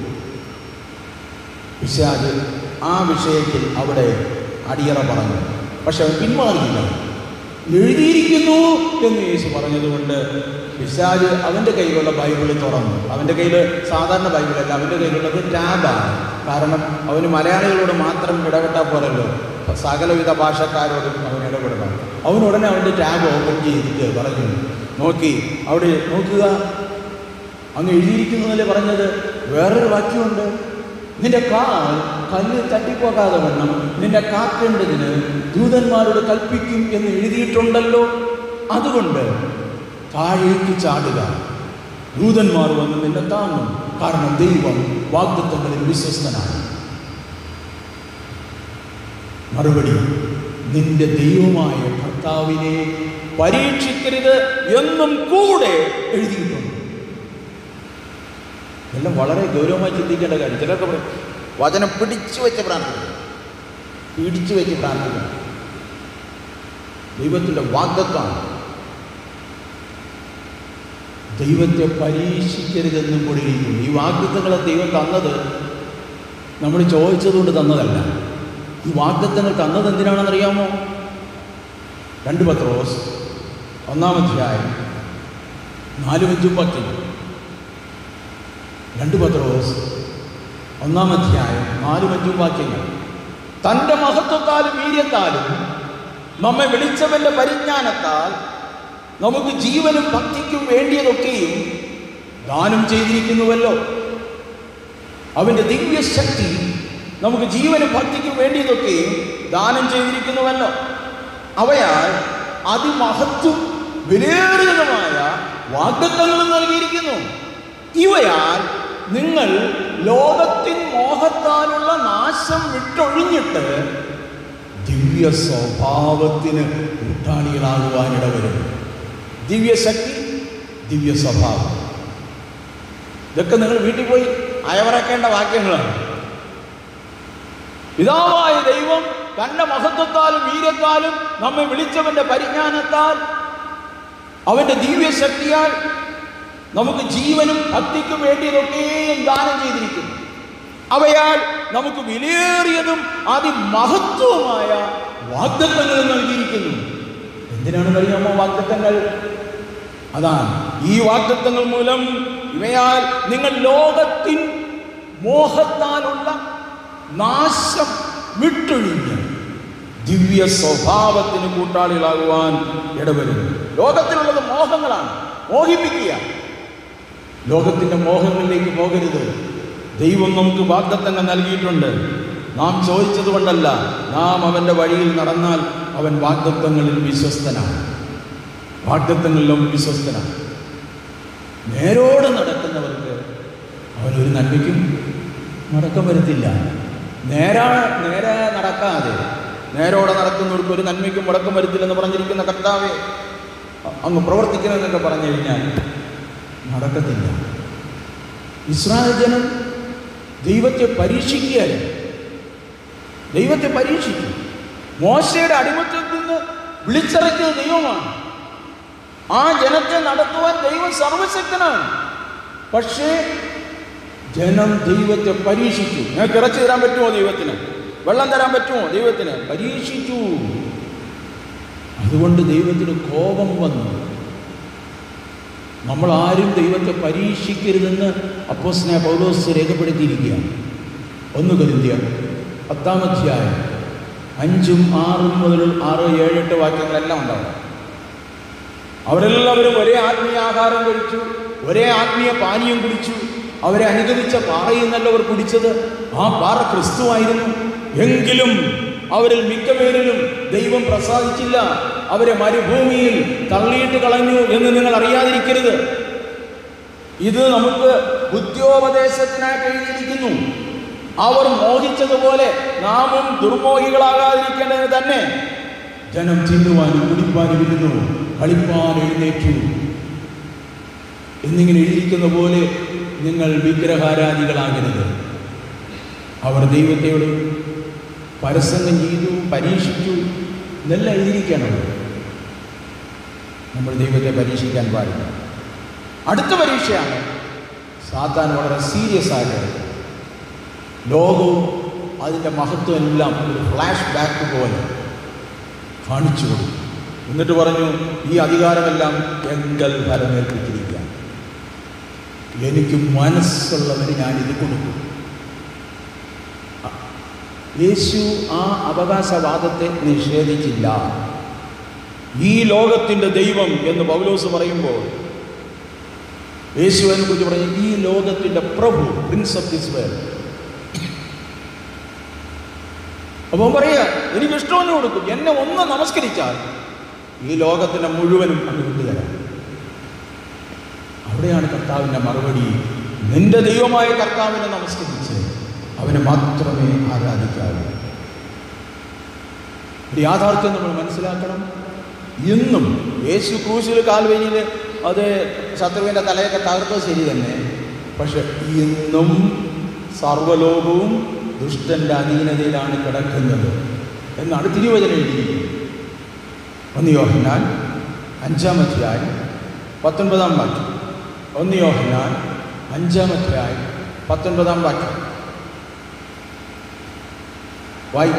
പിശാജ് ആ വിഷയത്തിൽ അവിടെ അടിയറ പറഞ്ഞു പക്ഷെ അവൻ പിന്മാറിയില്ല എഴുതിയിരിക്കുന്നു എന്ന് യേശു പറഞ്ഞതുകൊണ്ട് പിശാജ് അവൻ്റെ കയ്യിലുള്ള ബൈബിൾ തുറന്നു അവൻ്റെ കയ്യിൽ സാധാരണ ബൈബിളല്ല അവൻ്റെ കയ്യിലുള്ളത് ടാബാണ് കാരണം അവന് മലയാളികളോട് മാത്രം ഇടപെട്ടാൽ പോരല്ലോ സകലവിധ ഭാഷക്കാരോടും അവൻ ഇടപെടണം അവൻ ഉടനെ അവൻ്റെ ടാബ് ഓപ്പൺ ചെയ്തിട്ട് പറഞ്ഞു നോക്കി അവിടെ നോക്കുക അങ്ങ് എഴുതിയിരിക്കുന്നതല്ലേ പറഞ്ഞത് വേറൊരു വാക്യമുണ്ട് നിന്റെ കാൽ കല്ല് തട്ടിപ്പോകാതെ വണ്ണം നിന്റെ കാക്കേണ്ടതിന് ദൂതന്മാരോട് കൽപ്പിക്കും എന്ന് എഴുതിയിട്ടുണ്ടല്ലോ അതുകൊണ്ട് താഴേക്ക് ചാടുക ദൂതന്മാർ വന്ന് നിന്നെ താങ്ങും കാരണം ദൈവം വാഗ്ദത്തങ്ങളിൽ വിശ്വസ്തനാണ് മറുപടി നിന്റെ ദൈവമായ കർത്താവിനെ പരീക്ഷിക്കരുത് എന്നും കൂടെ എഴുതിയിട്ടുണ്ട് എല്ലാം വളരെ ഗൗരവമായി ചിന്തിക്കേണ്ട കാര്യം ചിലർക്ക് പറയും വചനം പിടിച്ചു വെച്ച് പ്രാർത്ഥിക്കണം പിടിച്ചു വെച്ച് പ്രാർത്ഥിക്കണം ദൈവത്തിൻ്റെ വാഗ്ദത്വമാണ് ദൈവത്തെ പരീക്ഷിക്കരുതെന്നും കൂടി ഇരിക്കുന്നു ഈ വാഗ്ദത്തങ്ങളെ ദൈവം തന്നത് നമ്മൾ ചോദിച്ചതുകൊണ്ട് തന്നതല്ല ഈ വാഗ്ദത്തങ്ങൾ തന്നത് എന്തിനാണെന്നറിയാമോ രണ്ട് പത്രോസ് ഒന്നാമധ്യായം നാലും അഞ്ചും പത്തും രണ്ട് പത്രോസ് ഒന്നാം അധ്യായം നാലും അഞ്ചും വാക്യങ്ങൾ തൻ്റെ മഹത്വത്താലും വീര്യത്താലും നമ്മെ വിളിച്ചവന്റെ പരിജ്ഞാനത്താൽ നമുക്ക് ജീവനും ഭക്തിക്കും വേണ്ടിയതൊക്കെയും ദാനം ചെയ്തിരിക്കുന്നുവല്ലോ അവൻ്റെ ദിവ്യശക്തി നമുക്ക് ജീവനും ഭക്തിക്കും വേണ്ടിയതൊക്കെയും ദാനം ചെയ്തിരിക്കുന്നുവല്ലോ അവയാൽ അതിമഹത്വം വിലയേറിയതുമായ വാഗ്ദത്തങ്ങളും നൽകിയിരിക്കുന്നു ഇവയാൽ നിങ്ങൾ ലോകത്തിൻ മോഹത്താലുള്ള നാശം വിട്ടൊഴിഞ്ഞിട്ട് ദിവ്യ സ്വഭാവത്തിന് കൂട്ടാളികളാകുവാനിട വരും ദിവ്യശക്തി ദിവ്യ സ്വഭാവം ഇതൊക്കെ നിങ്ങൾ വീട്ടിൽ പോയി അയവറക്കേണ്ട വാക്യങ്ങളാണ് പിതാവായ ദൈവം തന്റെ മഹത്വത്താലും വീര്യത്താലും നമ്മെ വിളിച്ചവന്റെ പരിജ്ഞാനത്താൽ അവന്റെ ദിവ്യശക്തിയാൽ നമുക്ക് ജീവനും ഭക്തിക്കും വേണ്ടിയതൊക്കെയും ദാനം ചെയ്തിരിക്കുന്നു അവയാൽ നമുക്ക് വിലയേറിയതും അതിമഹത്വമായ വാഗ്ദത്തങ്ങൾ നൽകിയിരിക്കുന്നു എന്തിനാണെന്നറിയാമോ വാഗ്ദത്തങ്ങൾ അതാണ് ഈ വാഗ്ദത്തങ്ങൾ മൂലം ഇവയാൽ നിങ്ങൾ ലോകത്തിൻ മോഹത്താലുള്ള നാശം വിട്ടൊഴിഞ്ഞ് ദിവ്യ സ്വഭാവത്തിന് കൂട്ടാളികളാകുവാൻ ഇടവരുന്നു ലോകത്തിലുള്ളത് മോഹങ്ങളാണ് മോഹിപ്പിക്കുക ലോകത്തിൻ്റെ മോഹങ്ങളിലേക്ക് പോകരുത് ദൈവം നമുക്ക് വാഗ്ദത്തങ്ങൾ നൽകിയിട്ടുണ്ട് നാം ചോദിച്ചത് കൊണ്ടല്ല നാം അവൻ്റെ വഴിയിൽ നടന്നാൽ അവൻ വാഗ്ദത്തങ്ങളിൽ വിശ്വസ്തനാണ് വാഗ്ദത്തങ്ങളിലും വിശ്വസ്തനാണ് നേരോട് നടക്കുന്നവർക്ക് അവനൊരു നന്മയ്ക്കും മടക്കം വരുത്തില്ല നേരാ നേരെ നടക്കാതെ നേരോടെ നടക്കുന്നവർക്ക് ഒരു നന്മയ്ക്കും മുടക്കം വരുത്തില്ലെന്ന് പറഞ്ഞിരിക്കുന്ന കർത്താവെ അങ്ങ് പ്രവർത്തിക്കണമെന്നൊക്കെ പറഞ്ഞു കഴിഞ്ഞാൽ നടക്കത്തില്ല ഇസ്രായേൽ ജനം ദൈവത്തെ പരീക്ഷിക്കുകയല്ല ദൈവത്തെ പരീക്ഷിക്കും മോശയുടെ അടിമത്തത്തിൽ നിന്ന് വിളിച്ചിറക്കിയ ദൈവമാണ് ആ ജനത്തെ നടത്തുവാൻ ദൈവം സർവശക്തനാണ് പക്ഷേ ജനം ദൈവത്തെ പരീക്ഷിച്ചു ഞങ്ങൾക്ക് ഇറച്ചി തരാൻ പറ്റുമോ ദൈവത്തിന് വെള്ളം തരാൻ പറ്റുമോ ദൈവത്തിന് പരീക്ഷിച്ചു അതുകൊണ്ട് ദൈവത്തിന് കോപം വന്നു നമ്മൾ ആരും ദൈവത്തെ പരീക്ഷിക്കരുതെന്ന് അപ്പോസ്നെ പൗലോസ് രേഖപ്പെടുത്തിയിരിക്കുകയാണ് ഒന്ന് കരുതിയ പത്താം അധ്യായം അഞ്ചും ആറും മുതൽ ആറ് ഏഴ് എട്ട് വാക്യങ്ങളെല്ലാം ഉണ്ടാവും അവരെല്ലാവരും ഒരേ ആത്മീയ ആഹാരം കഴിച്ചു ഒരേ ആത്മീയ പാനീയം കുടിച്ചു അവരെ അനുഗമിച്ച പാറയിൽ നിന്നല്ലവർ കുടിച്ചത് ആ പാറ ക്രിസ്തുവായിരുന്നു എങ്കിലും അവരിൽ മിക്കപേരിലും ദൈവം പ്രസാദിച്ചില്ല അവരെ മരുഭൂമിയിൽ തള്ളിയിട്ട് കളഞ്ഞു എന്ന് നിങ്ങൾ അറിയാതിരിക്കരുത് ഇത് നമുക്ക് ബുദ്ധിയോപദേശത്തിനായിട്ട് എഴുതിയിരിക്കുന്നു അവർ മോഹിച്ചതുപോലെ നാമും ദുർമോഹികളാകാതിരിക്കേണ്ടതിന് തന്നെ ജനം തിന്നുവാനും കുടിപ്പാനും ഇരുന്നു കളിപ്പാൻ എഴുന്നേറ്റു എന്നിങ്ങനെ എഴുതിയിരിക്കുന്ന പോലെ നിങ്ങൾ വിഗ്രഹാരാധികളാകരുത് അവർ ദൈവത്തോട് പരസംഗം ചെയ്തു പരീക്ഷിച്ചു എന്നെല്ലാം എഴുതിയിരിക്കണം നമ്മൾ ദൈവത്തെ പരീക്ഷിക്കാൻ പാടില്ല അടുത്ത പരീക്ഷയാണ് സാത്താൻ വളരെ സീരിയസ് ആയിട്ട് ലോകവും അതിൻ്റെ മഹത്വം എല്ലാം ഒരു ഫ്ലാഷ് ബാക്ക് പോലെ കാണിച്ചു കൊടുത്തു എന്നിട്ട് പറഞ്ഞു ഈ അധികാരമെല്ലാം എങ്കൽ ഫലമേൽപ്പിച്ചിരിക്കുക എനിക്ക് മനസ്സുള്ളവന് ഞാനിത് കൊടുക്കും യേശു ആ അവകാശവാദത്തെ നിഷേധിച്ചില്ല ഈ ലോകത്തിൻ്റെ ദൈവം എന്ന് പൗലോസ് പറയുമ്പോൾ യേശുവിനെ കുറിച്ച് പറഞ്ഞു ഈ ലോകത്തിൻ്റെ പ്രഭു പ്രിൻസ് ഓഫ് ദിസ് വേൾഡ് അപ്പോൾ പറയുക എനിക്ക് ഇഷ്ടമെന്ന് കൊടുക്കും എന്നെ ഒന്ന് നമസ്കരിച്ചാൽ ഈ ലോകത്തിൻ്റെ മുഴുവനും അങ്ങ് വിട്ടുതരാം അവിടെയാണ് കർത്താവിൻ്റെ മറുപടി നിന്റെ ദൈവമായ കർത്താവിനെ നമസ്കരിച്ച് അവനെ മാത്രമേ ആരാധിക്കാവൂ ഒരു യാഥാർത്ഥ്യം നമ്മൾ മനസ്സിലാക്കണം ഇന്നും യേശു ക്രൂശിൽ കാൽവരിയിൽ അത് ശത്രുവിൻ്റെ തലയൊക്കെ തകർത്തത് ശരി തന്നെ പക്ഷെ ഇന്നും സർവ്വലോകവും ദുഷ്ടന്റെ അധീനതയിലാണ് കിടക്കുന്നത് എന്നാണ് തിരുവചനം എഴുതിയിരിക്കുന്നത് ഒന്ന് യോഹന്നാൻ അഞ്ചാം അധ്യായം പത്തൊൻപതാം വാക്യം ഒന്ന് യോഹന്നാൻ അഞ്ചാം അധ്യായം പത്തൊൻപതാം വാക്യം വായി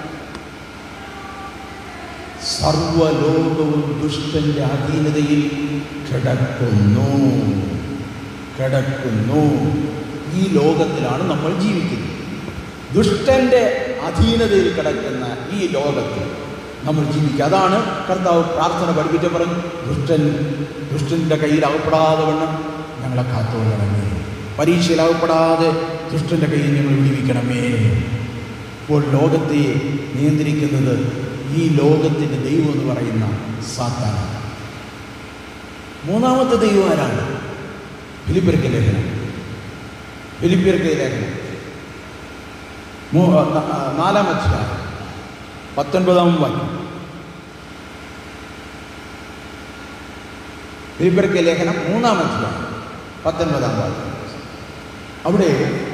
സർവലോകവും ദുഷ്ടന്റെ അധീനതയിൽ കിടക്കുന്നു കിടക്കുന്നു ഈ ലോകത്തിലാണ് നമ്മൾ ജീവിക്കുന്നത് ദുഷ്ടന്റെ അധീനതയിൽ കിടക്കുന്ന ഈ ലോകത്തിൽ നമ്മൾ ജീവിക്കുക അതാണ് കർത്താവ് പ്രാർത്ഥന പഠിപ്പിച്ച പറഞ്ഞു ദുഷ്ടൻ ദുഷ്ടൻ്റെ കയ്യിൽ അകപ്പെടാതെ വണ്ണം ഞങ്ങളെ കാത്തുകൊള്ളണമേ പരീക്ഷയിൽ അകപ്പെടാതെ ദുഷ്ടൻ്റെ കയ്യിൽ ഞങ്ങൾ വിടിവിക്കണമേ ഇപ്പോൾ ലോകത്തെ നിയന്ത്രിക്കുന്നത് ഈ ലോകത്തിൻ്റെ ദൈവം എന്ന് പറയുന്ന സാത്താനാണ് മൂന്നാമത്തെ ദൈവം ആരാണ് ഫിലിപ്പിയർക്ക് ലേഖനം ഫിലിപ്പിയർക്ക് ലേഖനം മൂ- ന- നാലാം അധ്യായം പത്തൊൻപതാം വാക്യം ഫിലിപ്പിയർക്ക് ലേഖനം മൂന്നാം അധ്യായം പത്തൊൻപതാം വാക്യം അവിടെ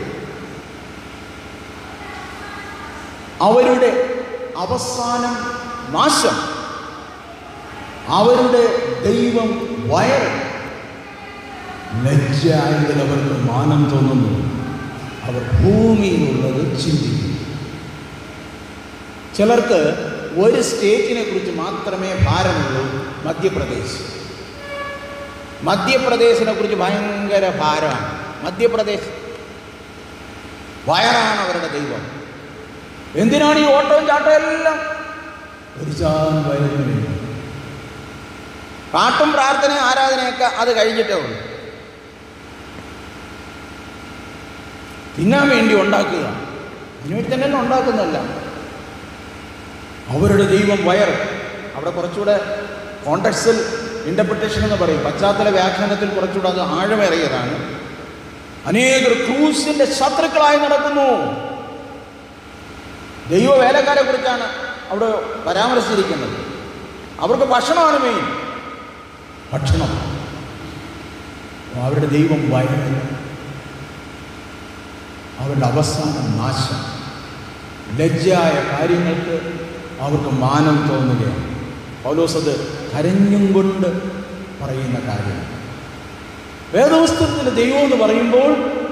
അവരുടെ അവസാനം നാശം അവരുടെ ദൈവം വയറ് ലജ്ജായതിൽ അവർക്ക് മാനം തോന്നുന്നു അവർ ഭൂമിയിലുള്ളത് ചിന്തിക്കുന്നു ചിലർക്ക് ഒരു സ്റ്റേറ്റിനെ കുറിച്ച് മാത്രമേ ഭാരമുള്ളൂ മധ്യപ്രദേശ് മധ്യപ്രദേശിനെ കുറിച്ച് ഭയങ്കര ഭാരമാണ് മധ്യപ്രദേശ് വയറാണ് അവരുടെ ദൈവം എന്തിനാണ് ഈ ഓട്ടവും ചാട്ടവും എല്ലാം ഒരു ചാൻ വയറിന് വേണ്ടി പാട്ടും പ്രാർത്ഥന ആരാധനയൊക്കെ അത് കഴിഞ്ഞിട്ടേ ഉള്ളൂ തിന്നാൻ വേണ്ടി ഉണ്ടാക്കുക അതിനുവേണ്ടി തന്നെയല്ല ഉണ്ടാക്കുന്നതല്ല അവരുടെ ദൈവം വയർ അവിടെ കുറച്ചുകൂടെ കോണ്ടക്സിൽ ഇൻ്റർപ്രിട്ടേഷൻ എന്ന് പറയും പശ്ചാത്തല വ്യാഖ്യാനത്തിൽ കുറച്ചുകൂടെ അത് ആഴമേറിയതാണ് അനേകർ ക്രൂസിന്റെ ശത്രുക്കളായി നടക്കുന്നു ദൈവ വേലക്കാരെ കുറിച്ചാണ് അവിടെ പരാമർശിച്ചിരിക്കുന്നത് അവർക്ക് ഭക്ഷണമാണ് മെയിൻ ഭക്ഷണം അവരുടെ ദൈവം വയറ് അവരുടെ അവസാനം നാശം ലജ്ജയായ കാര്യങ്ങൾക്ക് അവർക്ക് മാനം തോന്നുകയാണ് പൗലോസ് അത് കരഞ്ഞും കൊണ്ട് പറയുന്ന കാര്യം വേദപുസ്തകത്തിലെ ദൈവം എന്ന് പറയുമ്പോൾ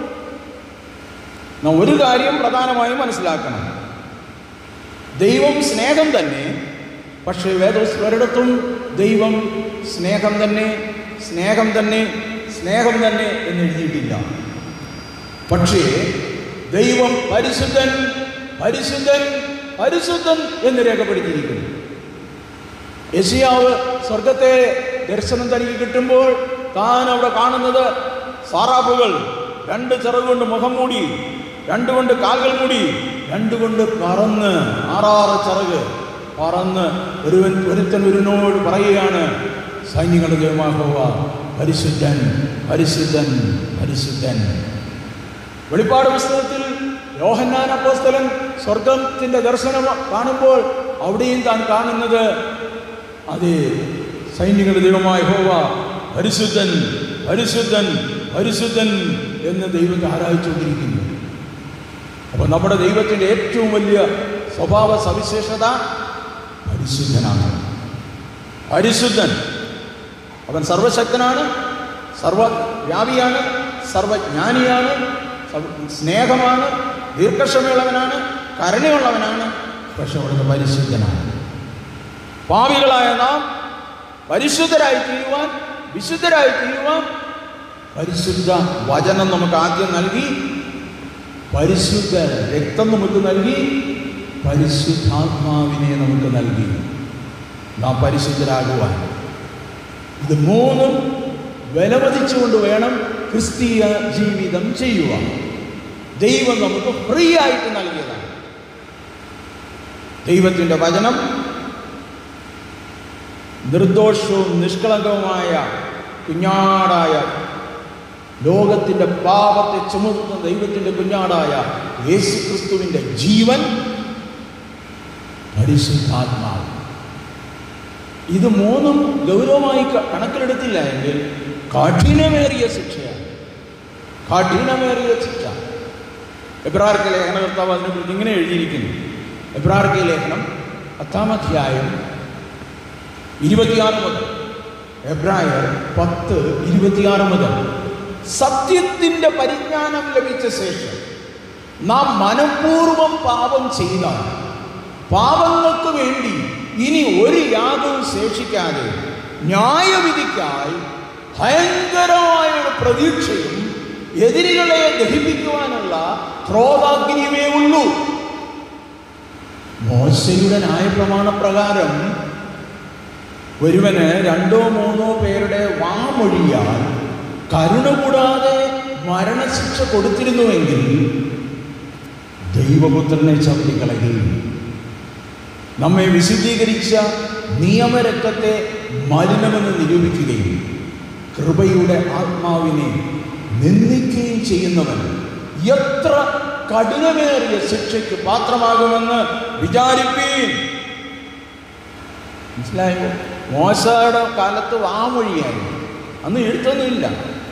നാം ഒരു കാര്യം പ്രധാനമായും മനസ്സിലാക്കണം ദൈവം സ്നേഹം തന്നെ പക്ഷേ വേദപുസ്തകം ഒരിടത്തും ദൈവം സ്നേഹം തന്നെ സ്നേഹം തന്നെ സ്നേഹം തന്നെ എന്ന് എഴുതിയിട്ടില്ല പക്ഷേ ദൈവം പരിശുദ്ധൻ പരിശുദ്ധൻ പരിശുദ്ധൻ എന്ന് രേഖപ്പെടുത്തിയിരിക്കുന്നു യശിയാവ് സ്വർഗത്തെ ദർശനം തനിക്ക് കിട്ടുമ്പോൾ താൻ അവിടെ കാണുന്നത് സാറാപ്പുകൾ രണ്ട് ചിറകുകൊണ്ട് മുഖം മൂടി രണ്ട് കൊണ്ട് കാൽകൾ മൂടി രണ്ട് കൊണ്ട് പറന്ന് ആറാറ് ചിറക് പറന്ന് ഒരുവൻ ഒരുത്തൻ ഒരുനോട് പറയുകയാണ് സൈന്യങ്ങളുടെ ദൈവമാഹോവ പരിശുദ്ധൻ പരിശുദ്ധൻ പരിശുദ്ധൻ വെളിപ്പാട് പുസ്തകത്തിൽ യോഹന്നാൻ അപ്പോസ്തലൻ സ്വർഗത്തിന്റെ ദർശനം കാണുമ്പോൾ അവിടെയും താൻ കാണുന്നത് അതെ സൈന്യങ്ങളുടെ ദൈവമായ ഹോവ പരിശുദ്ധൻ പരിശുദ്ധൻ പരിശുദ്ധൻ എന്ന് ദൈവത്തെ ആരാധിച്ചുകൊണ്ടിരിക്കുന്നു അപ്പോൾ നമ്മുടെ ദൈവത്തിൻ്റെ ഏറ്റവും വലിയ സ്വഭാവ സവിശേഷത പരിശുദ്ധനാണ് പരിശുദ്ധൻ അവൻ സർവശക്തനാണ് സർവവ്യാപിയാണ് സർവജ്ഞാനിയാണ് സർവ- സ്നേഹമാണ് ദീർഘക്ഷമയുള്ളവനാണ് കരുണയുള്ളവനാണ് പക്ഷെ അവിടുത്തെ പരിശുദ്ധനാണ് പാവികളായ നാം പരിശുദ്ധരായി തീരുവാൻ വിശുദ്ധരായി തീരുവാൻ പരിശുദ്ധ വചനം നമുക്ക് ആദ്യം നൽകി പരിശുദ്ധ രക്തം നമുക്ക് നൽകി പരിശുദ്ധാത്മാവിനെ നമുക്ക് നൽകി നാം പരിശുദ്ധരാകുവാൻ ഇത് മൂന്നും വിലമതിച്ചുകൊണ്ട് വേണം ക്രിസ്തീയ ജീവിതം ചെയ്യുവാൻ ദൈവം നമുക്ക് ഫ്രീ ആയിട്ട് നൽകിയതാണ് ദൈവത്തിൻ്റെ വചനം നിർദോഷവും നിഷ്കളങ്കവുമായ കുഞ്ഞാടായ ലോകത്തിൻ്റെ പാപത്തെ ചുമത്തുന്ന ദൈവത്തിൻ്റെ കുഞ്ഞാടായ യേശു ക്രിസ്തുവിൻ്റെ ജീവൻ പരിശുദ്ധാത്മാവ് ഇത് മൂന്നും ഗൗരവമായി ക- കണക്കിലെടുത്തില്ല എങ്കിൽ കഠിനമേറിയ ശിക്ഷയാണ് കഠിനമേറിയ ശിക്ഷ എബ്രാർക്ക് ലേഖനകർത്താവ് അതിനെക്കുറിച്ച് ഇങ്ങനെ എഴുതിയിരിക്കുന്നു എബ്രാർക്ക് ലേഖനം പത്താമധ്യായം ഇരുപത്തിയാറ് മുതൽ എബ്രായർ പത്ത് ഇരുപത്തിയാറ് മുതൽ സത്യത്തിൻ്റെ പരിജ്ഞാനം ലഭിച്ച ശേഷം നാം മനഃപൂർവ്വം പാപം ചെയ്താൽ പാപങ്ങൾക്ക് വേണ്ടി ഇനി ഒരു യാഗവും ശേഷിക്കാതെ ന്യായവിധിക്കായി ഭയങ്കരമായ ഒരു പ്രതീക്ഷയും എതിരികളെ ദഹിപ്പിക്കുവാനുള്ള ക്രോധാഗ്നിയുമേ ഉള്ളൂ മോശയുടെ ന്യായപ്രമാണപ്രകാരം ഒരുവന് രണ്ടോ മൂന്നോ പേരുടെ വാമൊഴിയാൽ കരുണ കൂടാതെ മരണശിക്ഷ കൊടുത്തിരുന്നുവെങ്കിൽ ദൈവപുത്രനെ ചവിട്ടിക്കളയുകയും നമ്മെ വിശുദ്ധീകരിച്ച നിയമരക്തത്തെ മലിനമെന്ന് നിരൂപിക്കുകയും കൃപയുടെ ആത്മാവിനെ നിന്ദിക്കുകയും ചെയ്യുന്നവൻ എത്ര കഠിനമേറിയ ശിക്ഷയ്ക്ക് പാത്രമാകുമെന്ന് വിചാരിപ്പീൻ മനസ്സിലായോ മോശയുടെ കാലത്ത് വാമൊഴിയായിരുന്നു അന്ന് എഴുത്തൊന്നുമില്ല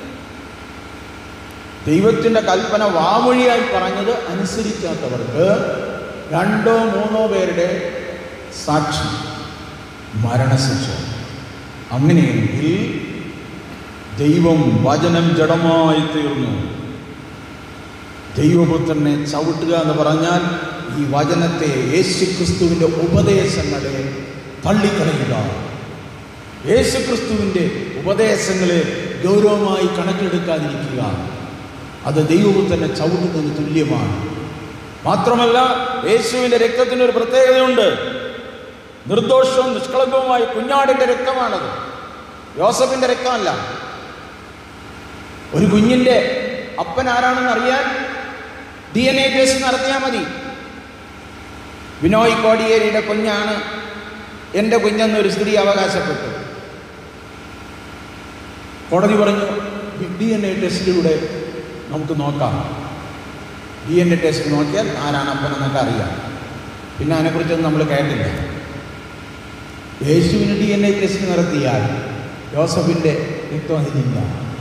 ദൈവത്തിൻ്റെ കൽപ്പന വാമൊഴിയായി പറഞ്ഞത് അനുസരിക്കാത്തവർക്ക് രണ്ടോ മൂന്നോ പേരുടെ സാക്ഷി മരണശിക്ഷ അങ്ങനെയെങ്കിൽ ദൈവം വചനം ജഡമായി തീർന്നു ദൈവപുത്രനെ ചവിട്ടുക എന്ന് പറഞ്ഞാൽ ഈ വചനത്തെ യേശുക്രിസ്തുവിൻ്റെ ഉപദേശങ്ങളെ തള്ളിക്കളയുക യേശുക്രിസ്തുവിൻ്റെ ഉപദേശങ്ങളെ ഗൗരവമായി കണക്കിലെടുക്കാതിരിക്കുക അത് ദൈവപുത്രനെ ചവിട്ടുന്നതിന് തുല്യമാണ് മാത്രമല്ല യേശുവിൻ്റെ രക്തത്തിന് ഒരു പ്രത്യേകതയുണ്ട് നിർദോഷവും നിഷ്കളങ്കവുമായ കുഞ്ഞാടിൻ്റെ രക്തമാണത് യോസഫിൻ്റെ രക്തമല്ല ഒരു കുഞ്ഞിൻ്റെ അപ്പൻ ആരാണെന്ന് അറിയാൻ ഡി എൻ എ ടെസ്റ്റ് നടത്തിയാൽ മതി വിനോയ് കോടിയേരിയുടെ കുഞ്ഞാണ് എൻ്റെ കുഞ്ഞെന്നൊരു സ്ത്രീ അവകാശപ്പെട്ടു കോടതി പറഞ്ഞു ഡി എൻ എ ടെസ്റ്റിലൂടെ നമുക്ക് നോക്കാം ഡി എൻ എ ടെസ്റ്റ് നോക്കിയാൽ ആരാണ് അപ്പനെന്നൊക്കെ അറിയാം പിന്നെ അതിനെക്കുറിച്ചൊന്നും നമ്മൾ കേട്ടില്ല യേശുവിന് ഡി എൻ എ ടെസ്റ്റ് നടത്തിയാൽ യോസഫിൻ്റെ രക്തം അതിനില്ല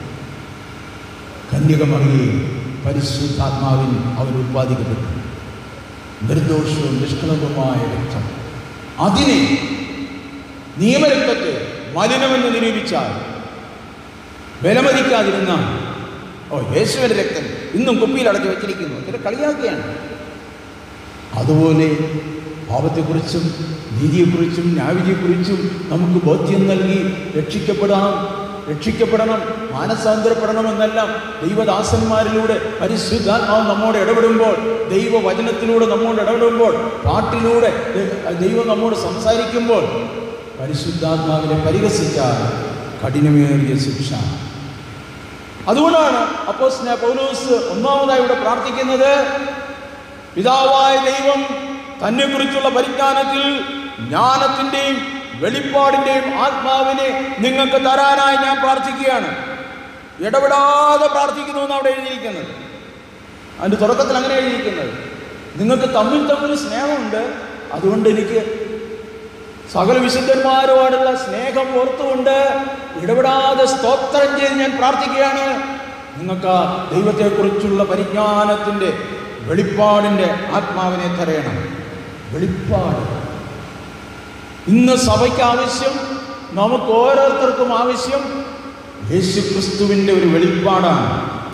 കന്യകമറിയയും പരിശുദ്ധാത്മാവിൽ അവർ ഉത്പാദിക്കപ്പെട്ടു നിർദോഷവും നിഷ്കളങ്കവുമായ രക്തം അതിനെ നിയമരക്തത്തെ മലിനമെന്ന് നിരൂപിച്ചാൽ വിലമതിക്കാതിരുന്ന ഓ യേശുവിൻ്റെ രക്തം ഇന്നും കുപ്പിയിൽ അടച്ചു വെച്ചിരിക്കുന്നു ചില കളിയാക്കുകയാണ് അതുപോലെ പാപത്തെക്കുറിച്ചും നീതിയെക്കുറിച്ചും ന്യായവിധിയെക്കുറിച്ചും നമുക്ക് ബോധ്യം നൽകി രക്ഷിക്കപ്പെടണം രക്ഷിക്കപ്പെടണം മാനസാന്തരപ്പെടണം എന്നെല്ലാം ദൈവദാസന്മാരിലൂടെ പരിശുദ്ധാത്മാവ് നമ്മോട് ഇടപെടുമ്പോൾ ദൈവവചനത്തിലൂടെ നമ്മോട് ഇടപെടുമ്പോൾ പാട്ടിലൂടെ ദ- ദൈവം നമ്മോട് സംസാരിക്കുമ്പോൾ പരിശുദ്ധാത്മാവിനെ പരിഹസിച്ചാൽ കഠിനമേറിയ ശിക്ഷ അതുകൊണ്ടാണ് അപ്പോസ്തലനായ പൗലോസ് ഒന്നാമതായി ഇവിടെ പ്രാർത്ഥിക്കുന്നത് പിതാവായ ദൈവം തന്നെക്കുറിച്ചുള്ള പരിജ്ഞാനത്തിൽ ജ്ഞാനത്തിൻ്റെയും വെളിപ്പാടിൻ്റെയും ആത്മാവിനെ നിങ്ങൾക്ക് തരാനായി ഞാൻ പ്രാർത്ഥിക്കുകയാണ് ഇടപെടാതെ പ്രാർത്ഥിക്കുന്നു എന്ന് അവിടെ എഴുതിയിരിക്കുന്നത് അതിൻ്റെ തുടക്കത്തിൽ അങ്ങനെ എഴുതിയിരിക്കുന്നത് നിങ്ങൾക്ക് തമ്മിൽ തമ്മിൽ സ്നേഹമുണ്ട് അതുകൊണ്ട് എനിക്ക് സകല വിശുദ്ധന്മാരോടുള്ള സ്നേഹം ഓർത്തുകൊണ്ട് ഇടപെടാതെ സ്തോത്രം ചെയ്ത് ഞാൻ പ്രാർത്ഥിക്കുകയാണ് നിങ്ങൾക്ക് ആ ദൈവത്തെക്കുറിച്ചുള്ള പരിജ്ഞാനത്തിൻ്റെ വെളിപ്പാടിൻ്റെ ആത്മാവിനെ തരയണം വെളിപ്പാട് ഇന്ന് സഭയ്ക്ക് ആവശ്യം നമുക്ക് ഓരോരുത്തർക്കും ആവശ്യം യേശുക്രിസ്തുവിൻ്റെ ഒരു വെളിപ്പാടാണ്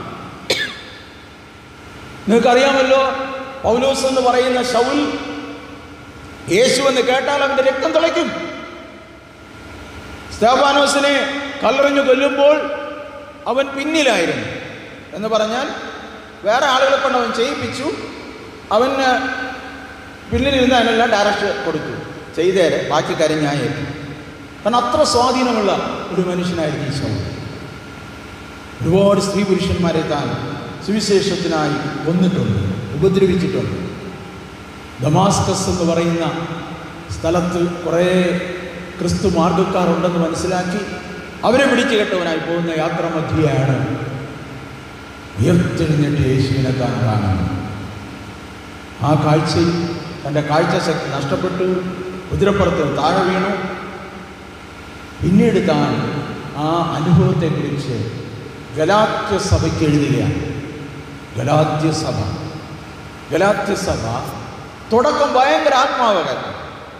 നിങ്ങൾക്കറിയാമല്ലോ പൗലോസ് എന്ന് പറയുന്ന ഷൗൽ യേശു എന്ന് കേട്ടാൽ അവന്റെ രക്തം തിളയ്ക്കും സ്തേഫാനോസിനെ കല്ലെറിഞ്ഞു കൊല്ലുമ്പോൾ അവൻ പിന്നിലായിരുന്നു എന്ന് പറഞ്ഞാൽ വേറെ ആളുകളെ കൊണ്ട് അവൻ ചെയ്യിപ്പിച്ചു അവന് പിന്നിലിരുന്ന് അതിനെല്ലാം ഡയറക്റ്റ് കൊടുത്തു ചെയ്തേരെ ബാക്കി കാര്യം ഞാൻ ഏറ്റു കാരണം അത്ര സ്വാധീനമുള്ള ഒരു മനുഷ്യനായിരുന്നു ഈ ശൗൽ ഒരുപാട് സ്ത്രീ പുരുഷന്മാരെ താൻ സുവിശേഷത്തിനായി കൊന്നിട്ടുണ്ട് ഉപദ്രവിച്ചിട്ടുണ്ട് ദമാസ്കസ് എന്ന് പറയുന്ന സ്ഥലത്ത് കുറേ ക്രിസ്തു മാർഗക്കാരുണ്ടെന്ന് മനസ്സിലാക്കി അവരെ പിടിച്ചു കെട്ടവനായി പോകുന്ന യാത്ര മധ്യയാണ് ഉയർത്തെഴുന്നേറ്റ് യേശുവിനെ താൻ കാണുന്നു ആ കാഴ്ചയിൽ തൻ്റെ കാഴ്ചശക്തി നഷ്ടപ്പെട്ടു കുതിരപ്പുറത്ത് താഴെ വീണു പിന്നീട് താൻ ആ അനുഭവത്തെക്കുറിച്ച് ഗലാത്യ സഭയ്ക്ക് എഴുതുകയാണ് ഗലാത്യ സഭ ഗലാത്യ സഭ തുടക്കം ഭയങ്കര ആത്മാവകരം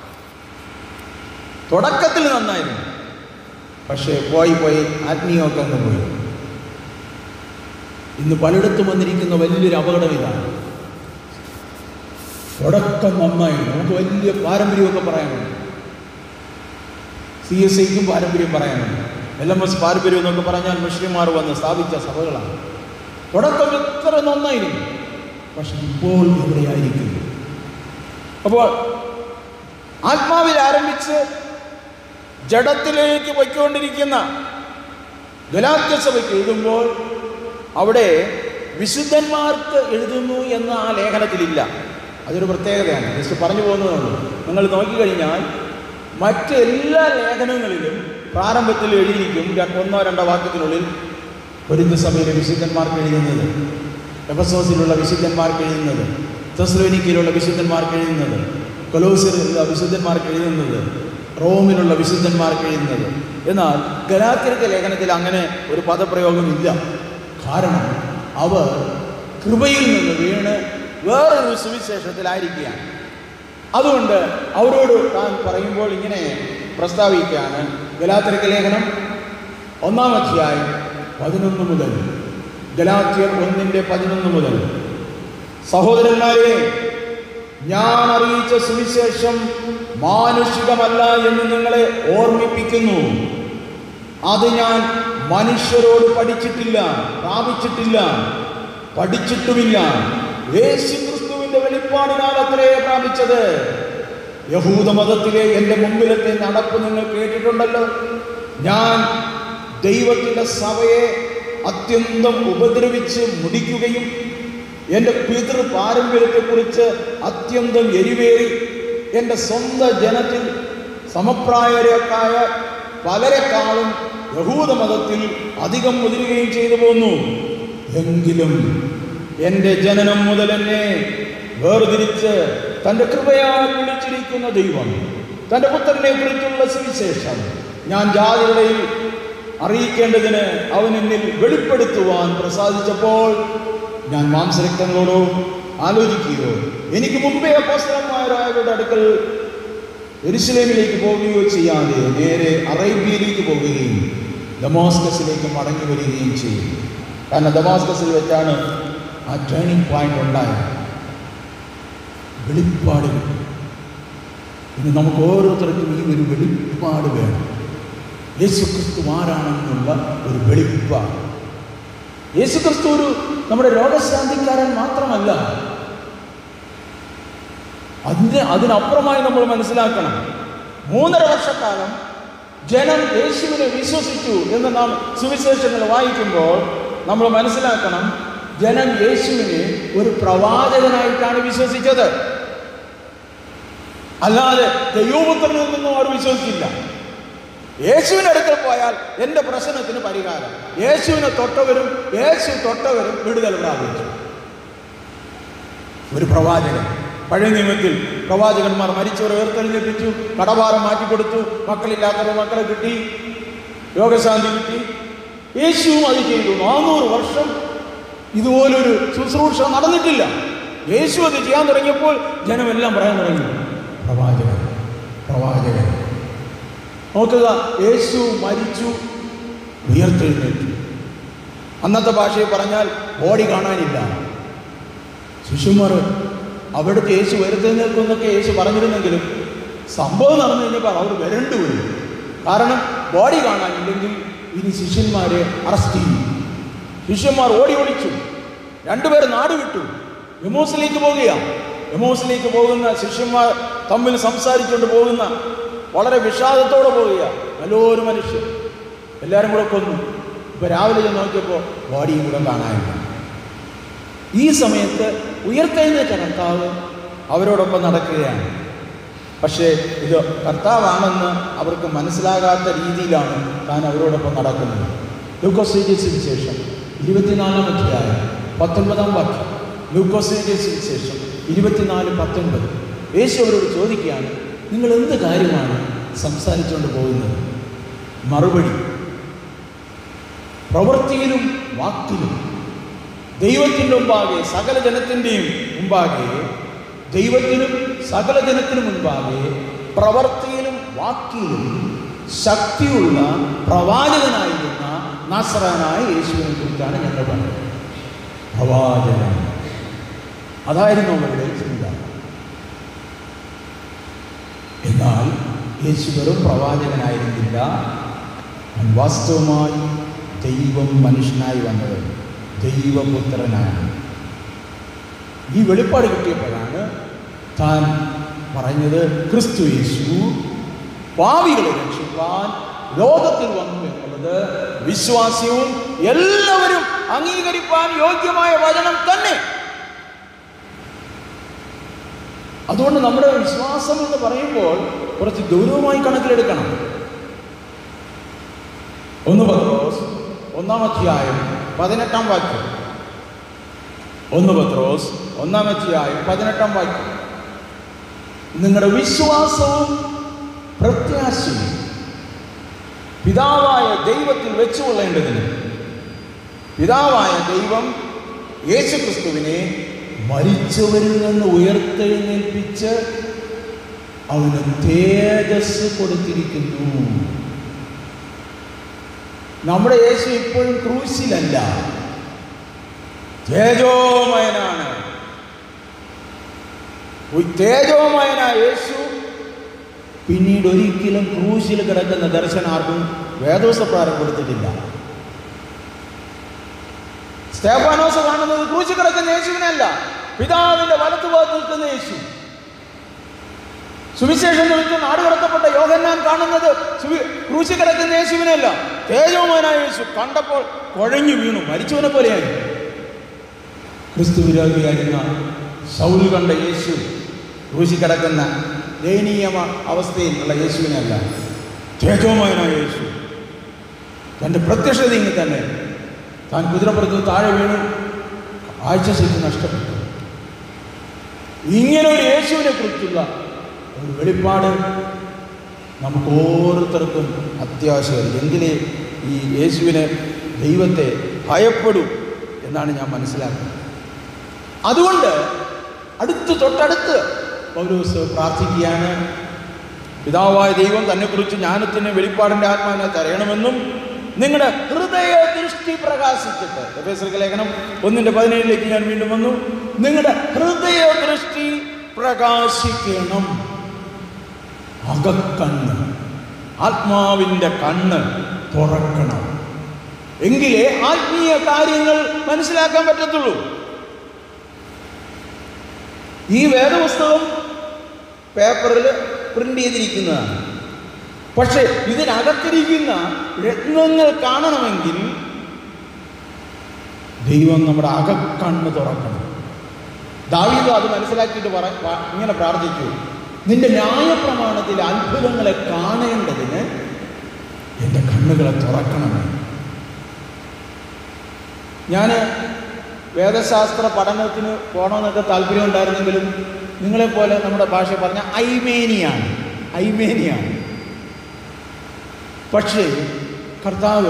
തുടക്കത്തിൽ നന്നായിരുന്നു പക്ഷേ പോയി പോയി ആത്മീയമൊക്കെ അങ്ങ് പോയി ഇന്ന് പലയിടത്തും വന്നിരിക്കുന്ന വലിയൊരു അപകടം ഇതാണ് തുടക്കം നന്നായിരുന്നു നമുക്ക് വലിയ പാരമ്പര്യമൊക്കെ പറയാനുണ്ട് സി എസ് ഐക്കും പാരമ്പര്യം പറയാനുണ്ട് എൽ എം എസ് പാരമ്പര്യം എന്നൊക്കെ പറഞ്ഞാൽ മുസ്ലിംമാർ വന്ന് സ്ഥാപിച്ച സഭകളാണ് തുടക്കം എത്ര നന്നായിരുന്നു പക്ഷെ ഇപ്പോൾ എവിടെയായിരിക്കുന്നു അപ്പോൾ ആത്മാവിൽ ആരംഭിച്ച് ജഡത്തിലേക്ക് പൊയ്ക്കൊണ്ടിരിക്കുന്ന ഗലാത്യ സഭയ്ക്ക് എഴുതുമ്പോൾ അവിടെ വിശുദ്ധന്മാർക്ക് എഴുതുന്നു എന്ന് ആ ലേഖനത്തിലില്ല അതൊരു പ്രത്യേകതയാണ് ജസ്റ്റ് പറഞ്ഞു പോകുന്നതുള്ളൂ നിങ്ങൾ നോക്കിക്കഴിഞ്ഞാൽ മറ്റെല്ലാ ലേഖനങ്ങളിലും പ്രാരംഭത്തിൽ എഴുതിയിരിക്കും ര- ഒന്നോ രണ്ടോ വാക്യത്തിനുള്ളിൽ പൊരിന്ത സഭയിലെ വിശുദ്ധന്മാർക്ക് എഴുതുന്നത് എഫസോസിലുള്ള വിശുദ്ധന്മാർക്ക് എഴുതുന്നത് തെസ്ലോനിക്കയിലുള്ള വിശുദ്ധന്മാർക്ക് എഴുതുന്നത് കൊലോസിലുള്ള വിശുദ്ധന്മാർക്ക് എഴുതുന്നത് റോമിലുള്ള വിശുദ്ധന്മാർക്ക് എഴുതുന്നത് എന്നാൽ ഗലാത്യർക്ക് ലേഖനത്തിൽ അങ്ങനെ ഒരു പദപ്രയോഗമില്ല കാരണം അവർ കൃപയിൽ നിന്ന് വീണ് വേറൊരു സുവിശേഷത്തിലായിരിക്കുകയാണ് അതുകൊണ്ട് അവരോട് താൻ പറയുമ്പോൾ ഇങ്ങനെ പ്രസ്താവിക്കുകയാണ് ഗലാത്യർക്ക് ലേഖനം ഒന്നാം അധ്യായം പതിനൊന്ന് മുതൽ ഗലാത്യർ ഒന്നിൻ്റെ പതിനൊന്ന് മുതൽ സഹോദരന്മാരെ ഞാൻ അറിയിച്ച സുവിശേഷം മാനുഷികമല്ല എന്ന് നിങ്ങളെ ഓർമ്മിപ്പിക്കുന്നു അത് ഞാൻ മനുഷ്യരോട് പഠിച്ചിട്ടില്ല പ്രാപിച്ചിട്ടില്ല പഠിച്ചിട്ടുമില്ല യേശു ക്രിസ്തുവിന്റെ വെളിപ്പാടിനാൽ അത്രേ പ്രാപിച്ചത് യഹൂദ മതത്തിലെ എൻ്റെ മുമ്പിലത്തെ നടപ്പ് നിങ്ങൾ കേട്ടിട്ടുണ്ടല്ലോ ഞാൻ ദൈവത്തിൻ്റെ സഭയെ അത്യന്തം ഉപദ്രവിച്ച് മുടിക്കുകയും എൻ്റെ പിതൃ പാരമ്പര്യത്തെക്കുറിച്ച് അത്യന്തം എരിവേറി എൻ്റെ സ്വന്തം ജനത്തിൽ സമപ്രായരക്കായ പലരെക്കാളും യഹൂദ മതത്തിൽ അധികം മുതിരുകയും ചെയ്തു പോന്നു എങ്കിലും എൻ്റെ ജനനം മുതൽ എന്നെ വേർതിരിച്ച് തൻ്റെ കൃപയാൽ വിളിച്ചിരിക്കുന്ന ദൈവം തൻ്റെ പുത്രനെ കുറിച്ചുള്ള സുവിശേഷം ഞാൻ ജാതികളിൽ അറിയിക്കേണ്ടതിന് അവൻ എന്നിൽ വെളിപ്പെടുത്തുവാൻ പ്രസാദിച്ചപ്പോൾ ഞാൻ മാംസരക്തങ്ങളോടോ ആലോചിക്കുകയോ എനിക്ക് മുമ്പേ അപ്പോസ്തലന്മാരായവരുടെ അടുക്കൽ എരുസലേമിലേക്ക് പോവുകയോ ചെയ്യാതെ നേരെ അറേബ്യയിലേക്ക് പോവുകയും ദമാസ്കസിലേക്ക് മടങ്ങി വരികയും ചെയ്യും കാരണം ദമാസ്കസിൽ വെച്ചാണ് ആ ടേണിംഗ് പോയിന്റ് ഉണ്ടായത് വെളിപ്പാട് ഇന്ന് നമുക്ക് ഓരോരുത്തർക്കും ഈ ഒരു വെളിപ്പാട് വേണം യേശുക്രിസ്തു ആരാണെന്നുള്ള ഒരു വെളിപ്പാട് യേശുക്രിസ്തു ഒരു നമ്മുടെ രോഗശാന്തിക്കാരൻ മാത്രമല്ല അതിന് അതിനപ്പുറമായി നമ്മൾ മനസ്സിലാക്കണം മൂന്നര വർഷക്കാലം ജനം യേശുവിനെ വിശ്വസിച്ചു എന്ന് നാം സുവിശേഷങ്ങൾ വായിക്കുമ്പോൾ നമ്മൾ മനസ്സിലാക്കണം ജനം യേശുവിനെ ഒരു പ്രവാചകനായിട്ടാണ് വിശ്വസിച്ചത് അല്ലാതെ ദൈവപുത്രനിൽ നിന്നും അവർ വിശ്വസിച്ചില്ല യേശുവിൻ്റെ അടുക്കൽ പോയാൽ എൻ്റെ പ്രശ്നത്തിന് പരിഹാരം യേശുവിനെ തൊട്ടവരും യേശു തൊട്ടവരും വിടുതൽ പ്രാപിച്ചു ഒരു പ്രവാചകൻ പഴയ നിയമത്തിൽ പ്രവാചകന്മാർ മരിച്ചവരെ ഉയർത്തെഴുന്നേൽപ്പിച്ചു കടഭാരം മാറ്റിക്കൊടുത്തു മക്കളില്ലാത്തവർ മക്കളെ കിട്ടി രോഗശാന്തി കിട്ടി യേശുവും അത് ചെയ്തു നാനൂറ് വർഷം ഇതുപോലൊരു ശുശ്രൂഷ നടന്നിട്ടില്ല യേശു അത് ചെയ്യാൻ തുടങ്ങിയപ്പോൾ ജനമെല്ലാം പറയാൻ തുടങ്ങി പ്രവാചകൻ പ്രവാചകൻ നോക്കുക യേശു മരിച്ചു ഉയർത്തെഴുന്നേറ്റു അന്നത്തെ ഭാഷയിൽ പറഞ്ഞാൽ ബോഡി കാണാനില്ല ശിശുമാർ അവിടുത്തെ യേശു ഉയർത്തെഴുന്നേൽക്കുന്നൊക്കെ യേശു പറഞ്ഞിരുന്നെങ്കിലും സംഭവം നടന്നു കഴിഞ്ഞപ്പോൾ അവർ വരണ്ടു വരും കാരണം ബോഡി കാണാനില്ലെങ്കിൽ ഇനി ശിഷ്യന്മാരെ അറസ്റ്റ് ചെയ്യും ശിഷ്യന്മാർ ഓടി ഓടിച്ചു രണ്ടുപേർ നാട് വിട്ടു എമോസിലേക്ക് പോവുകയാണ് എമോസിലേക്ക് പോകുന്ന ശിഷ്യന്മാർ തമ്മിൽ സംസാരിച്ചുകൊണ്ട് പോകുന്ന വളരെ വിഷാദത്തോടെ പോവുക നല്ലൊരു മനുഷ്യൻ എല്ലാവരും കൂടെ കൊന്നു ഇപ്പൊ രാവിലെ ചെന്ന് നോക്കിയപ്പോൾ ബോഡിയും കൂടെ കാണാനില്ല ഈ സമയത്ത് ഉയർത്തെഴുന്നേറ്റ കർത്താവ് അവരോടൊപ്പം നടക്കുകയാണ് പക്ഷേ ഇത് കർത്താവാണെന്ന് അവർക്ക് മനസ്സിലാകാത്ത രീതിയിലാണ് താൻ അവരോടൊപ്പം നടക്കുന്നത് ലൂക്കോസേജിയസിന് ശേഷം ഇരുപത്തിനാലാം അധ്യായം പത്തൊൻപതാം വാക്യം ലൂക്കോസേജിയസിന് ശേഷം ഇരുപത്തിനാല് പത്തൊൻപത് യേശു അവരോട് ചോദിക്കുകയാണ് നിങ്ങൾ എന്ത് കാര്യമാണ് സംസാരിച്ചുകൊണ്ട് പോകുന്നത് മറുപടി പ്രവൃത്തിയിലും വാക്കിലും ദൈവത്തിൻ്റെ മുമ്പാകെ സകല ജനത്തിൻ്റെയും മുമ്പാകെ ദൈവത്തിനും സകല ജനത്തിനും മുൻപാകെ പ്രവൃത്തിയിലും വാക്കിലും ശക്തിയുള്ള പ്രവാചകനായിരുന്ന നാസറാനായ യേശുവിനെ കുറിച്ചാണ് ഞങ്ങൾ പറഞ്ഞത് പ്രവാചകൻ അതായിരുന്നു അവരുടെ ചിന്ത എന്നാൽ യേശു വെറും പ്രവാചകനായിരുന്നില്ല അവൻ വാസ്തവമായി ദൈവം മനുഷ്യനായി വന്നത് ദൈവപുത്രനാണ് ഈ വെളിപ്പാട് കിട്ടിയപ്പോഴാണ് താൻ പറഞ്ഞത് ക്രിസ്തു യേശു പാവികളെ രക്ഷിക്കാൻ ലോകത്തിൽ വന്നു എന്നുള്ളത് വിശ്വാസ്യവും എല്ലാവരും അംഗീകരിക്കാൻ യോഗ്യമായ വചനം തന്നെ അതുകൊണ്ട് നമ്മുടെ വിശ്വാസം എന്ന് പറയുമ്പോൾ കുറച്ച് ഗൗരവമായി കണക്കിലെടുക്കണം ഒന്ന് പത്രോസ് ഒന്നാം അധ്യായം പതിനെട്ടാം വാക്യം ഒന്ന് പത്രോസ് ഒന്നാം അധ്യായം പതിനെട്ടാം വാക്യം നിങ്ങളുടെ വിശ്വാസവും പ്രത്യാശയും പിതാവായ ദൈവത്തിൽ വെച്ചുകൊള്ളേണ്ടതിന് പിതാവായ ദൈവം യേശുക്രിസ്തുവിനെ മരിച്ചവരിൽ നിന്ന് ഉയർത്തെഴുന്നേൽപ്പിച്ച് അവന് തേജസ് കൊടുത്തിരിക്കുന്നു നമ്മുടെ യേശു ഇപ്പോഴും ക്രൂശിലല്ല തേജോമയനാണ് ഉയ് തേജോമയനായ യേശു പിന്നീട് ഒരിക്കലും ക്രൂശിൽ കിടക്കുന്ന ദർശനം ആർക്കും വേദോസപ്രകാരം കൊടുത്തിട്ടില്ല സ്തേഫാനോസ് കാണുന്നത് ക്രൂശിൽ കിടക്കുന്ന യേശുവിനല്ല പിതാവിന്റെ വലത്തുഭാഗത്ത് നിൽക്കുന്ന യേശു സുവിശേഷം നിമിത്തം നാട് കടത്തപ്പെട്ട യോഹന്നാൻ കാണുന്നത് സുവി- ക്രൂശിൽ കിടക്കുന്ന യേശുവിനല്ല തേജോമയനായ യേശു കണ്ടപ്പോൾ കുഴഞ്ഞു വീണു മരിച്ചവനെ പോലെയായി ക്രിസ്തു വിരോധിയായിരുന്ന ശൗൽ കണ്ട യേശു ക്രൂശിൽ കിടക്കുന്ന ദയനീയ അവസ്ഥയിൽ ഉള്ള യേശുവിനല്ല തേജോമയനായ യേശു തൻ്റെ പ്രത്യക്ഷതയിൽ തന്നെ താൻ കുതിരപ്പുറത്ത് താഴെ വീണു ആഴ്ചശക്തി നഷ്ടപ്പെട്ടു ഇങ്ങനെ ഒരു യേശുവിനെ കുറിച്ചുള്ള ഒരു വെളിപ്പാട് നമുക്ക് ഓരോരുത്തർക്കും അത്യാവശ്യം എങ്കിലേ ഈ യേശുവിനെ ദൈവത്തെ ഭയപ്പെടൂ എന്നാണ് ഞാൻ മനസ്സിലാക്കുന്നത് അതുകൊണ്ട് അടുത്ത് തൊട്ടടുത്ത് പൗലോസ് പ്രാർത്ഥിക്കുകയാണ് പിതാവായ ദൈവം തന്നെക്കുറിച്ച് ജ്ഞാനത്തിന് വെളിപ്പാടിൻ്റെ ആത്മാവിനെ തരയണമെന്നും നിങ്ങളുടെ ഹൃദയ ദൃഷ്ടി പ്രകാശിച്ചിട്ട് എഫേസ്യർക്ക് ലേഖനം ഒന്നിൻ്റെ പതിനേഴിലേക്ക് ഞാൻ വീണ്ടും വന്നു നിങ്ങളുടെ ഹൃദയ ദൃഷ്ടി പ്രകാശിക്കണം അകക്കണ്ണ് ആത്മാവിൻ്റെ കണ്ണ് തുറക്കണം എങ്കിലേ ആത്മീയ കാര്യങ്ങൾ മനസ്സിലാക്കാൻ പറ്റത്തുള്ളൂ ഈ വേദപുസ്തകം പേപ്പറിൽ പ്രിന്റ് ചെയ്തിരിക്കുന്നതാണ് പക്ഷെ ഇതിനകത്തിരിക്കുന്ന രത്നങ്ങൾ കാണണമെങ്കിൽ ദൈവം നമ്മുടെ അകക്കണ്ണ് തുറക്കണം ദാവീദ് അത് മനസ്സിലാക്കിയിട്ട് പറ പ- ഇങ്ങനെ പ്രാർത്ഥിച്ചു നിന്റെ ന്യായപ്രമാണത്തിലെ അത്ഭുതങ്ങളെ കാണേണ്ടതിന് എൻ്റെ കണ്ണുകളെ തുറക്കണമേ ഞാൻ വേദശാസ്ത്ര പഠനത്തിന് പോകണമെന്നൊക്കെ താല്പര്യം ഉണ്ടായിരുന്നെങ്കിലും നിങ്ങളെപ്പോലെ നമ്മുടെ ഭാഷ പറഞ്ഞ ഐമേനിയാണ് ഐമേനിയാണ് പക്ഷേ കർത്താവ്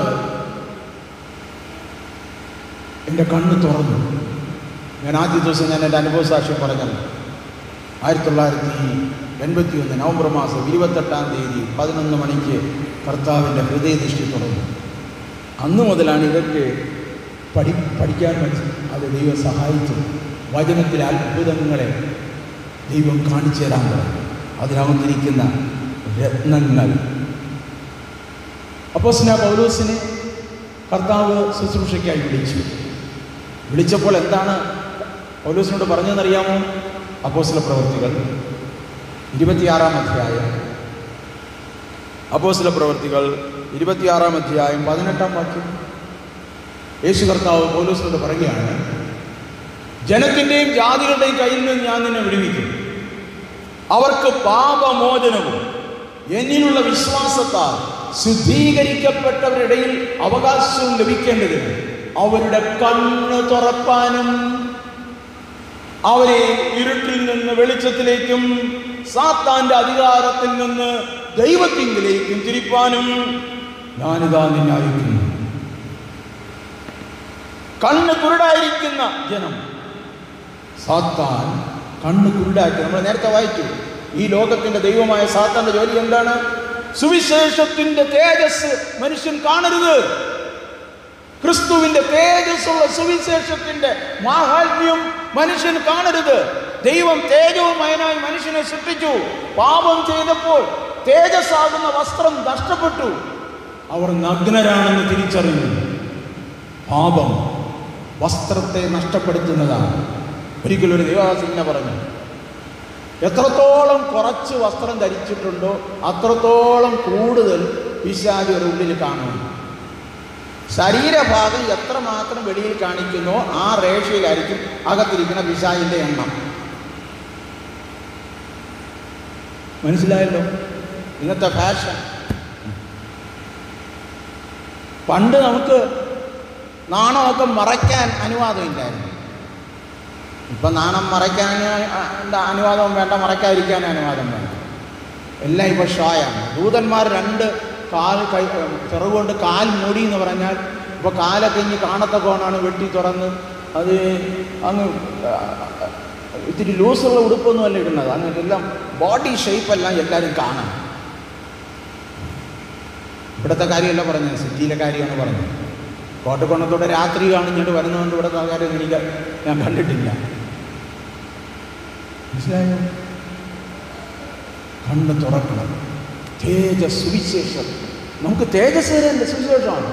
എൻ്റെ കണ്ണ് തുറന്നു ഞാൻ ആദ്യ ദിവസം ഞാൻ എൻ്റെ അനുഭവ സാക്ഷ്യം പറഞ്ഞത് ആയിരത്തി തൊള്ളായിരത്തി എൺപത്തി ഒന്ന് നവംബർ മാസം ഇരുപത്തെട്ടാം തീയതി പതിനൊന്ന് മണിക്ക് കർത്താവിൻ്റെ ഹൃദയദൃഷ്ടി തുറന്നു അന്ന് മുതലാണ് ഇതൊക്കെ പഠി പഠിക്കാൻ മനസ്സിൽ അത് ദൈവം സഹായിച്ചു വചനത്തിലെ അത്ഭുതങ്ങളെ ദൈവം കാണിച്ചു തരാൻ തുടങ്ങി അതിനകത്തിരിക്കുന്ന രത്നങ്ങൾ അപ്പോൾ സ്നാ പൗലോസിനെ കർത്താവ് ശുശ്രൂഷയ്ക്കായി വിളിച്ചു വിളിച്ചപ്പോൾ എന്താണ് പൗലോസിനോട് പറഞ്ഞതെന്നറിയാമോ അപ്പോസ്തല പ്രവർത്തികൾ ഇരുപത്തിയാറാം അധ്യായം അപ്പോസ്തല പ്രവർത്തികൾ ഇരുപത്തിയാറാം അധ്യായം പതിനെട്ടാം വാക്യം യേശു കർത്താവ് പൗലോസിനോട് പറയുകയാണ് ജനത്തിൻ്റെയും ജാതികളുടെയും കയ്യിൽ നിന്ന് ഞാൻ നിന്നെ വിടുവിക്കും അവർക്ക് പാപമോചനവും എന്നിലുള്ള വിശ്വാസത്താൽ ശുദ്ധീകരിക്കപ്പെട്ടവരുടെ ഇടയിൽ അവകാശവും ലഭിക്കേണ്ടതിന് അവരുടെ കണ്ണ് തുറപ്പാനും അവരെ ഇരുട്ടിൽ നിന്ന് വെളിച്ചത്തിലേക്കും സാത്താന്റെ അധികാരത്തിൽ നിന്ന് ദൈവത്തിങ്കിലേക്കും തിരിപ്പാനും ഞാനിതാ നിന്നെ അയക്കുന്നു കണ്ണ് കുരുടായിരിക്കുന്ന ജനം സാത്താൻ കണ്ണ് കുരുടാക്കി നമ്മൾ നേരത്തെ വായിച്ചു ഈ ലോകത്തിന്റെ ദൈവമായ സാത്താന്റെ ജോലി എന്താണ് സുവിശേഷത്തിന്റെ തേജസ് മനുഷ്യൻ കാണരുത് ക്രിസ്തുവിന്റെ തേജസ്സുള്ള സുവിശേഷത്തിന്റെ മാഹാത്മ്യം മനുഷ്യൻ കാണരുത് ദൈവം തേജവുമയനായി മനുഷ്യനെ സൃഷ്ടിച്ചു പാപം ചെയ്തപ്പോൾ തേജസ്സാകുന്ന വസ്ത്രം നഷ്ടപ്പെട്ടു അവർ നഗ്നരാണെന്ന് തിരിച്ചറിഞ്ഞു പാപം വസ്ത്രത്തെ നഷ്ടപ്പെടുത്തുന്നതാണ് ഒരിക്കലും ഒരു ദേവാസിങ്ങനെ പറഞ്ഞു എത്രത്തോളം കുറച്ച് വസ്ത്രം ധരിച്ചിട്ടുണ്ടോ അത്രത്തോളം കൂടുതൽ പിശാച് ഒരു ഉള്ളിൽ കാണുന്നു ശരീരഭാഗം എത്രമാത്രം വെളിയിൽ കാണിക്കുന്നോ ആ റേഷ്യയിലായിരിക്കും അകത്തിരിക്കുന്ന പിശാചിൻ്റെ എണ്ണം മനസ്സിലായല്ലോ ഇന്നത്തെ ഫാഷൻ പണ്ട് നമുക്ക് നാണമൊക്കെ മറയ്ക്കാൻ അനുവാദമില്ലായിരുന്നു ഇപ്പം നാണം മറയ്ക്കാൻ അ- എന്താ അനുവാദം വേണ്ട മറയ്ക്കാതിരിക്കാൻ അനുവാദം വേണ്ട എല്ലാം ഇപ്പോൾ ഷോയാണ് ദൂതന്മാർ രണ്ട് കാൽ കൈ ചെറുകൊണ്ട് കാൽ മൂടി എന്ന് പറഞ്ഞാൽ ഇപ്പോൾ കാലൊക്കെ ഇനി കാണത്തക്കോണാണ് വെട്ടി തുറന്ന് അത് അങ്ങ് ആ, ഇത്തിരി ലൂസുള്ള ഉടുപ്പൊന്നുമല്ല ഇടുന്നത് അങ്ങനെ എല്ലാം ബോഡി ഷേപ്പെല്ലാം എല്ലാവരും കാണാം ഇവിടുത്തെ കാര്യമല്ല പറഞ്ഞത് സിറ്റിയിലെ കാര്യമാണ് പറഞ്ഞത് കോട്ടക്കൊണത്തോടെ രാത്രി കാണിഞ്ഞിട്ട് വരുന്നതുകൊണ്ട് ഇവിടുത്തെ കാര്യം എനിക്ക് ഞാൻ കണ്ടിട്ടില്ല മനസ്സിലായോ കണ്ണ് തുറക്കണം തേജസ് സുവിശേഷം നമുക്ക് തേജസ് തരേണ്ട സുവിശേഷമാണ്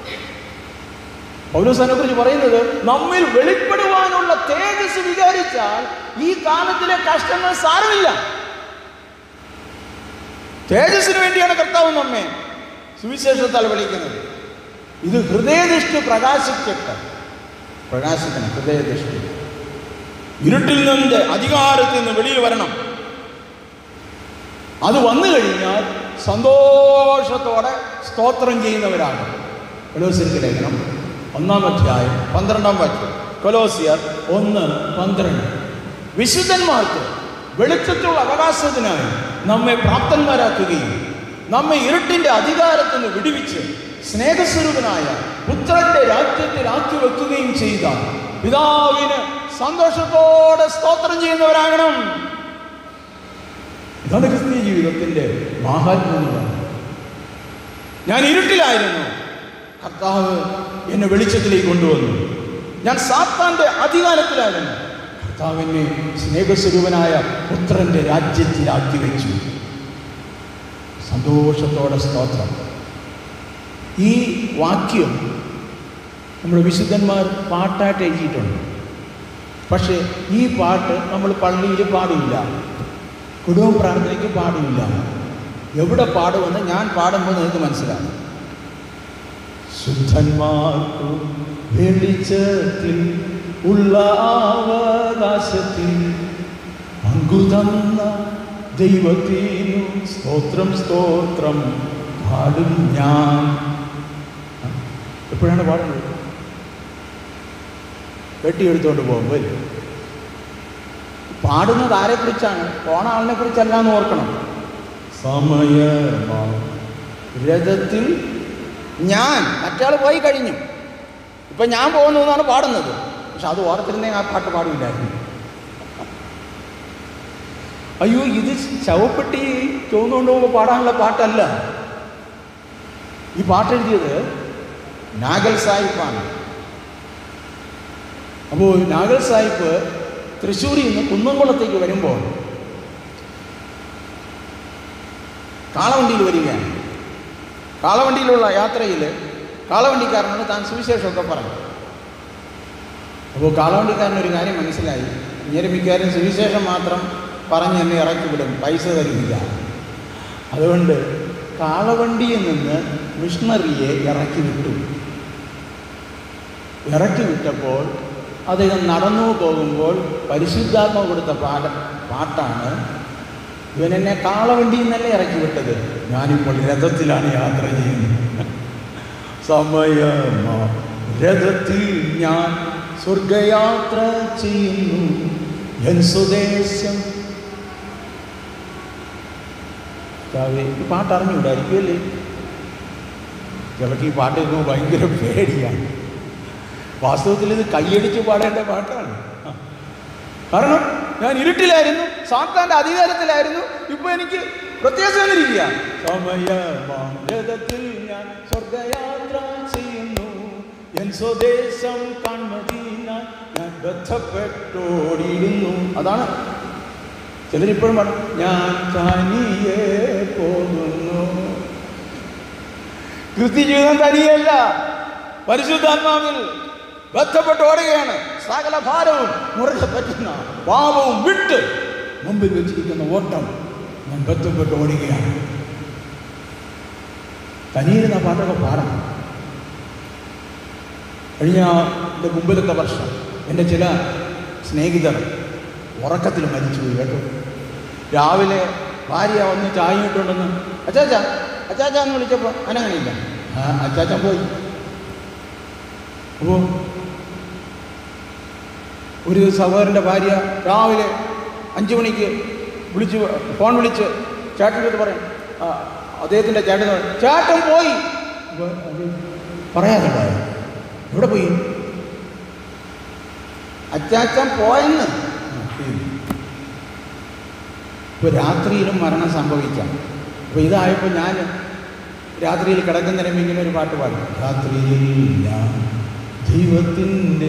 പൗലോസനെ കുറിച്ച് പറയുന്നത് നമ്മിൽ വെളിപ്പെടുവാനുള്ള തേജസ് വിചാരിച്ചാൽ ഈ കാലത്തിലെ കഷ്ടങ്ങൾ സാരമില്ല തേജസ്സിന് വേണ്ടിയാണ് കർത്താവ് നമ്മെ സുവിശേഷത്താൽ വിളിക്കുന്നത് ഇത് ഹൃദയദൃഷ്ടി പ്രകാശിക്കട്ടെ പ്രകാശിക്കണം ഹൃദയദൃഷ്ടി ഇരുട്ടിൽ നിന്ന് അധികാരത്തിൽ നിന്ന് വെളിയിൽ വരണം അത് വന്നു കഴിഞ്ഞാൽ സന്തോഷത്തോടെ സ്തോത്രം ചെയ്യുന്നവരാകും കൊലോസിയർക്ക് ലേഖനം ഒന്നാം അധ്യായം പന്ത്രണ്ടാം വാക്യം കൊലോസിയർ ഒന്ന് പന്ത്രണ്ട് വിശുദ്ധന്മാർക്ക് വെളിച്ചത്തുള്ള അവകാശത്തിനായി നമ്മെ പ്രാപ്തന്മാരാക്കുകയും നമ്മെ ഇരുട്ടിന്റെ അധികാരത്തിൽ നിന്ന് വിടുവിച്ച് സ്നേഹസ്വരൂപനായ പുത്രന്റെ രാജ്യത്തിലാക്കി വെക്കുകയും ചെയ്ത പിതാവിന് സന്തോഷത്തോടെ സ്തോത്രം ചെയ്യുന്നവരാകണം ഇതാണ് ക്രിസ്തീയ ജീവിതത്തിന്റെ മാഹാത്മ്യം ഞാൻ ഇരുട്ടിലായിരുന്നു കർത്താവ് എന്നെ വെളിച്ചത്തിലേക്ക് കൊണ്ടുവന്നു ഞാൻ സാത്താന്റെ അധികാരത്തിലായിരുന്നു കർത്താവ് എന്നെ സ്നേഹസ്വരൂപനായ പുത്രന്റെ രാജ്യത്തിലാക്കി വെച്ചു സന്തോഷത്തോടെ സ്തോത്രം ഈ വാക്യം നമ്മുടെ വിശുദ്ധന്മാർ പാട്ടായിട്ട് എഴുതിയിട്ടുണ്ട് പക്ഷേ ഈ പാട്ട് നമ്മൾ പള്ളിയിൽ പാടില്ല കുടുംബ പ്രാർത്ഥനയ്ക്ക് പാടില്ല എവിടെ പാടുമെന്ന് ഞാൻ പാടുമ്പോൾ നിങ്ങൾക്ക് മനസ്സിലാവും ശുദ്ധന്മാർക്കു വെളിച്ചത്തിൽ ഉള്ള അവകാശത്തിൽ പങ്കുതന്ന ദൈവത്തിനു സ്തോത്രം സ്തോത്രം പാടും ഞാൻ എപ്പോഴാണ് പാടുന്നത് വെട്ടിയെടുത്തോണ്ട് പോകുമ്പോൾ പാടുന്നത് ആരെക്കുറിച്ചാണ് പോണ ആളിനെ കുറിച്ചല്ല എന്ന് ഓർക്കണം സമയമാ രഥത്തിൽ ഞാൻ മറ്റാൾ പോയി കഴിഞ്ഞു ഇപ്പം ഞാൻ പോകുന്നു എന്നാണ് പാടുന്നത് പക്ഷെ അത് ഓർത്തിരുന്നേ ആ പാട്ട് പാടില്ലായിരുന്നു അയ്യോ ഇത് ശവപ്പെട്ടി ചുവന്നുകൊണ്ട് പോകുമ്പോൾ പാടാനുള്ള പാട്ടല്ല ഈ പാട്ട് എഴുതിയത് നാഗൽ സാഹിബാണ് അപ്പോൾ നാഗൽ സാഹിബ് തൃശ്ശൂരിൽ നിന്ന് കുന്നംകുളത്തേക്ക് വരുമ്പോൾ കാളവണ്ടിയിൽ വരികയാണ് കാളവണ്ടിയിലുള്ള യാത്രയിൽ കാളവണ്ടിക്കാരനോട് താൻ സുവിശേഷമൊക്കെ പറഞ്ഞു അപ്പോൾ കാളവണ്ടിക്കാരന് ഒരു കാര്യം മനസ്സിലായി ഇങ്ങനെ മിക്കവാറും സുവിശേഷം മാത്രം പറഞ്ഞ് എന്നെ ഇറക്കി വിടും പൈസ തരുന്നില്ല അതുകൊണ്ട് കാളവണ്ടിയിൽ നിന്ന് മിഷണറിയെ ഇറക്കി വിട്ടു ഇറക്കി വിട്ടപ്പോൾ അദ്ദേഹം നടന്നു പോകുമ്പോൾ പരിശുദ്ധാത്മ കൊടുത്ത പാട പാട്ടാണ് ഇവൻ എന്നെ കാളവണ്ടിയിൽ നിന്നല്ലേ ഇറക്കി വിട്ടത് ഞാനിപ്പോൾ രഥത്തിലാണ് യാത്ര ചെയ്യുന്നത് സമയമാ രഥത്തിൽ ഞാൻ സ്വർഗയാത്ര ചെയ്യുന്നു എൻ സ്വദേശം കർത്താവേ, ഈ പാട്ട് അറിഞ്ഞുകൂടായിരിക്കുമല്ലേ ചിലർക്ക് ഈ പാട്ട് കേൾക്കുമ്പോൾ ഭയങ്കര പേടിയാണ് വാസ്തവത്തിൽ ഇത് കൈയടിച്ച് പാടേണ്ട പാട്ടാണ് ആ. കാരണം ഞാൻ ഇരുട്ടിലായിരുന്നു സാത്താന്റെ അധികാരത്തിലായിരുന്നു ഇപ്പൊ എനിക്ക് പ്രത്യാശ വന്നിരിക്കുക സമയമാരഥത്തിൽ ഞാൻ സ്വർഗയാത്ര ചെയ്യുന്നു എൻ സ്വദേശം കൺമതിനാൽ ഞാൻ ബന്ധപ്പെട്ടോടിയിരുന്നു അതാണ് ചിലരിപ്പോഴും പറഞ്ഞു ഞാൻ തനിയെ പോകുന്നു ക്രിസ്ത്യ ജീവിതം തനിയല്ല പരിശുദ്ധാത്മാവിൽ ബന്ധപ്പെട്ട് ഓടുകയാണ് സകല ഭാരവും മുറുകെ പറ്റുന്ന പാപവും വിട്ട് മുമ്പിൽ വെച്ചിരിക്കുന്ന ഓട്ടം ഞാൻ ബന്ധപ്പെട്ട് ഓടുകയാണ് തനിയിരുന്ന പാട്ടൊക്കെ പാടണം കഴിഞ്ഞ എൻ്റെ മുമ്പിലത്തെ വർഷം എൻ്റെ ചില സ്നേഹിതർ ഉറക്കത്തിൽ മരിച്ചുപോയി കേട്ടോ രാവിലെ ഭാര്യ വന്ന് ചായ ഇട്ടുണ്ടെന്ന് അച്ചാച്ച അച്ചാച്ച എന്ന് വിളിച്ചപ്പോൾ അനങ്ങനെയില്ല ആ അച്ചാച്ചൻ പോയി അപ്പോൾ ഒരു സഹോദരൻ്റെ ഭാര്യ രാവിലെ അഞ്ച് മണിക്ക് വിളിച്ച് ഫോൺ വിളിച്ച് ചേട്ടൻ്റെ അടുത്ത് പറയും ആ, അദ്ദേഹത്തിൻ്റെ ചേട്ടൻ പറയും, ചേട്ടൻ പോയി അപ്പോൾ അത് പറയാതെ പോയോ? എവിടെ പോയി അച്ചാച്ചൻ പോയെന്ന് ഇപ്പോൾ രാത്രിയിലും മരണം സംഭവിക്കാം അപ്പോൾ ഇതായപ്പോൾ ഞാൻ രാത്രിയിൽ കിടക്കുന്നതിനും ഇങ്ങനെ ഒരു പാട്ട് പാടും രാത്രിയിൽ ഞാൻ ദൈവത്തിൻ്റെ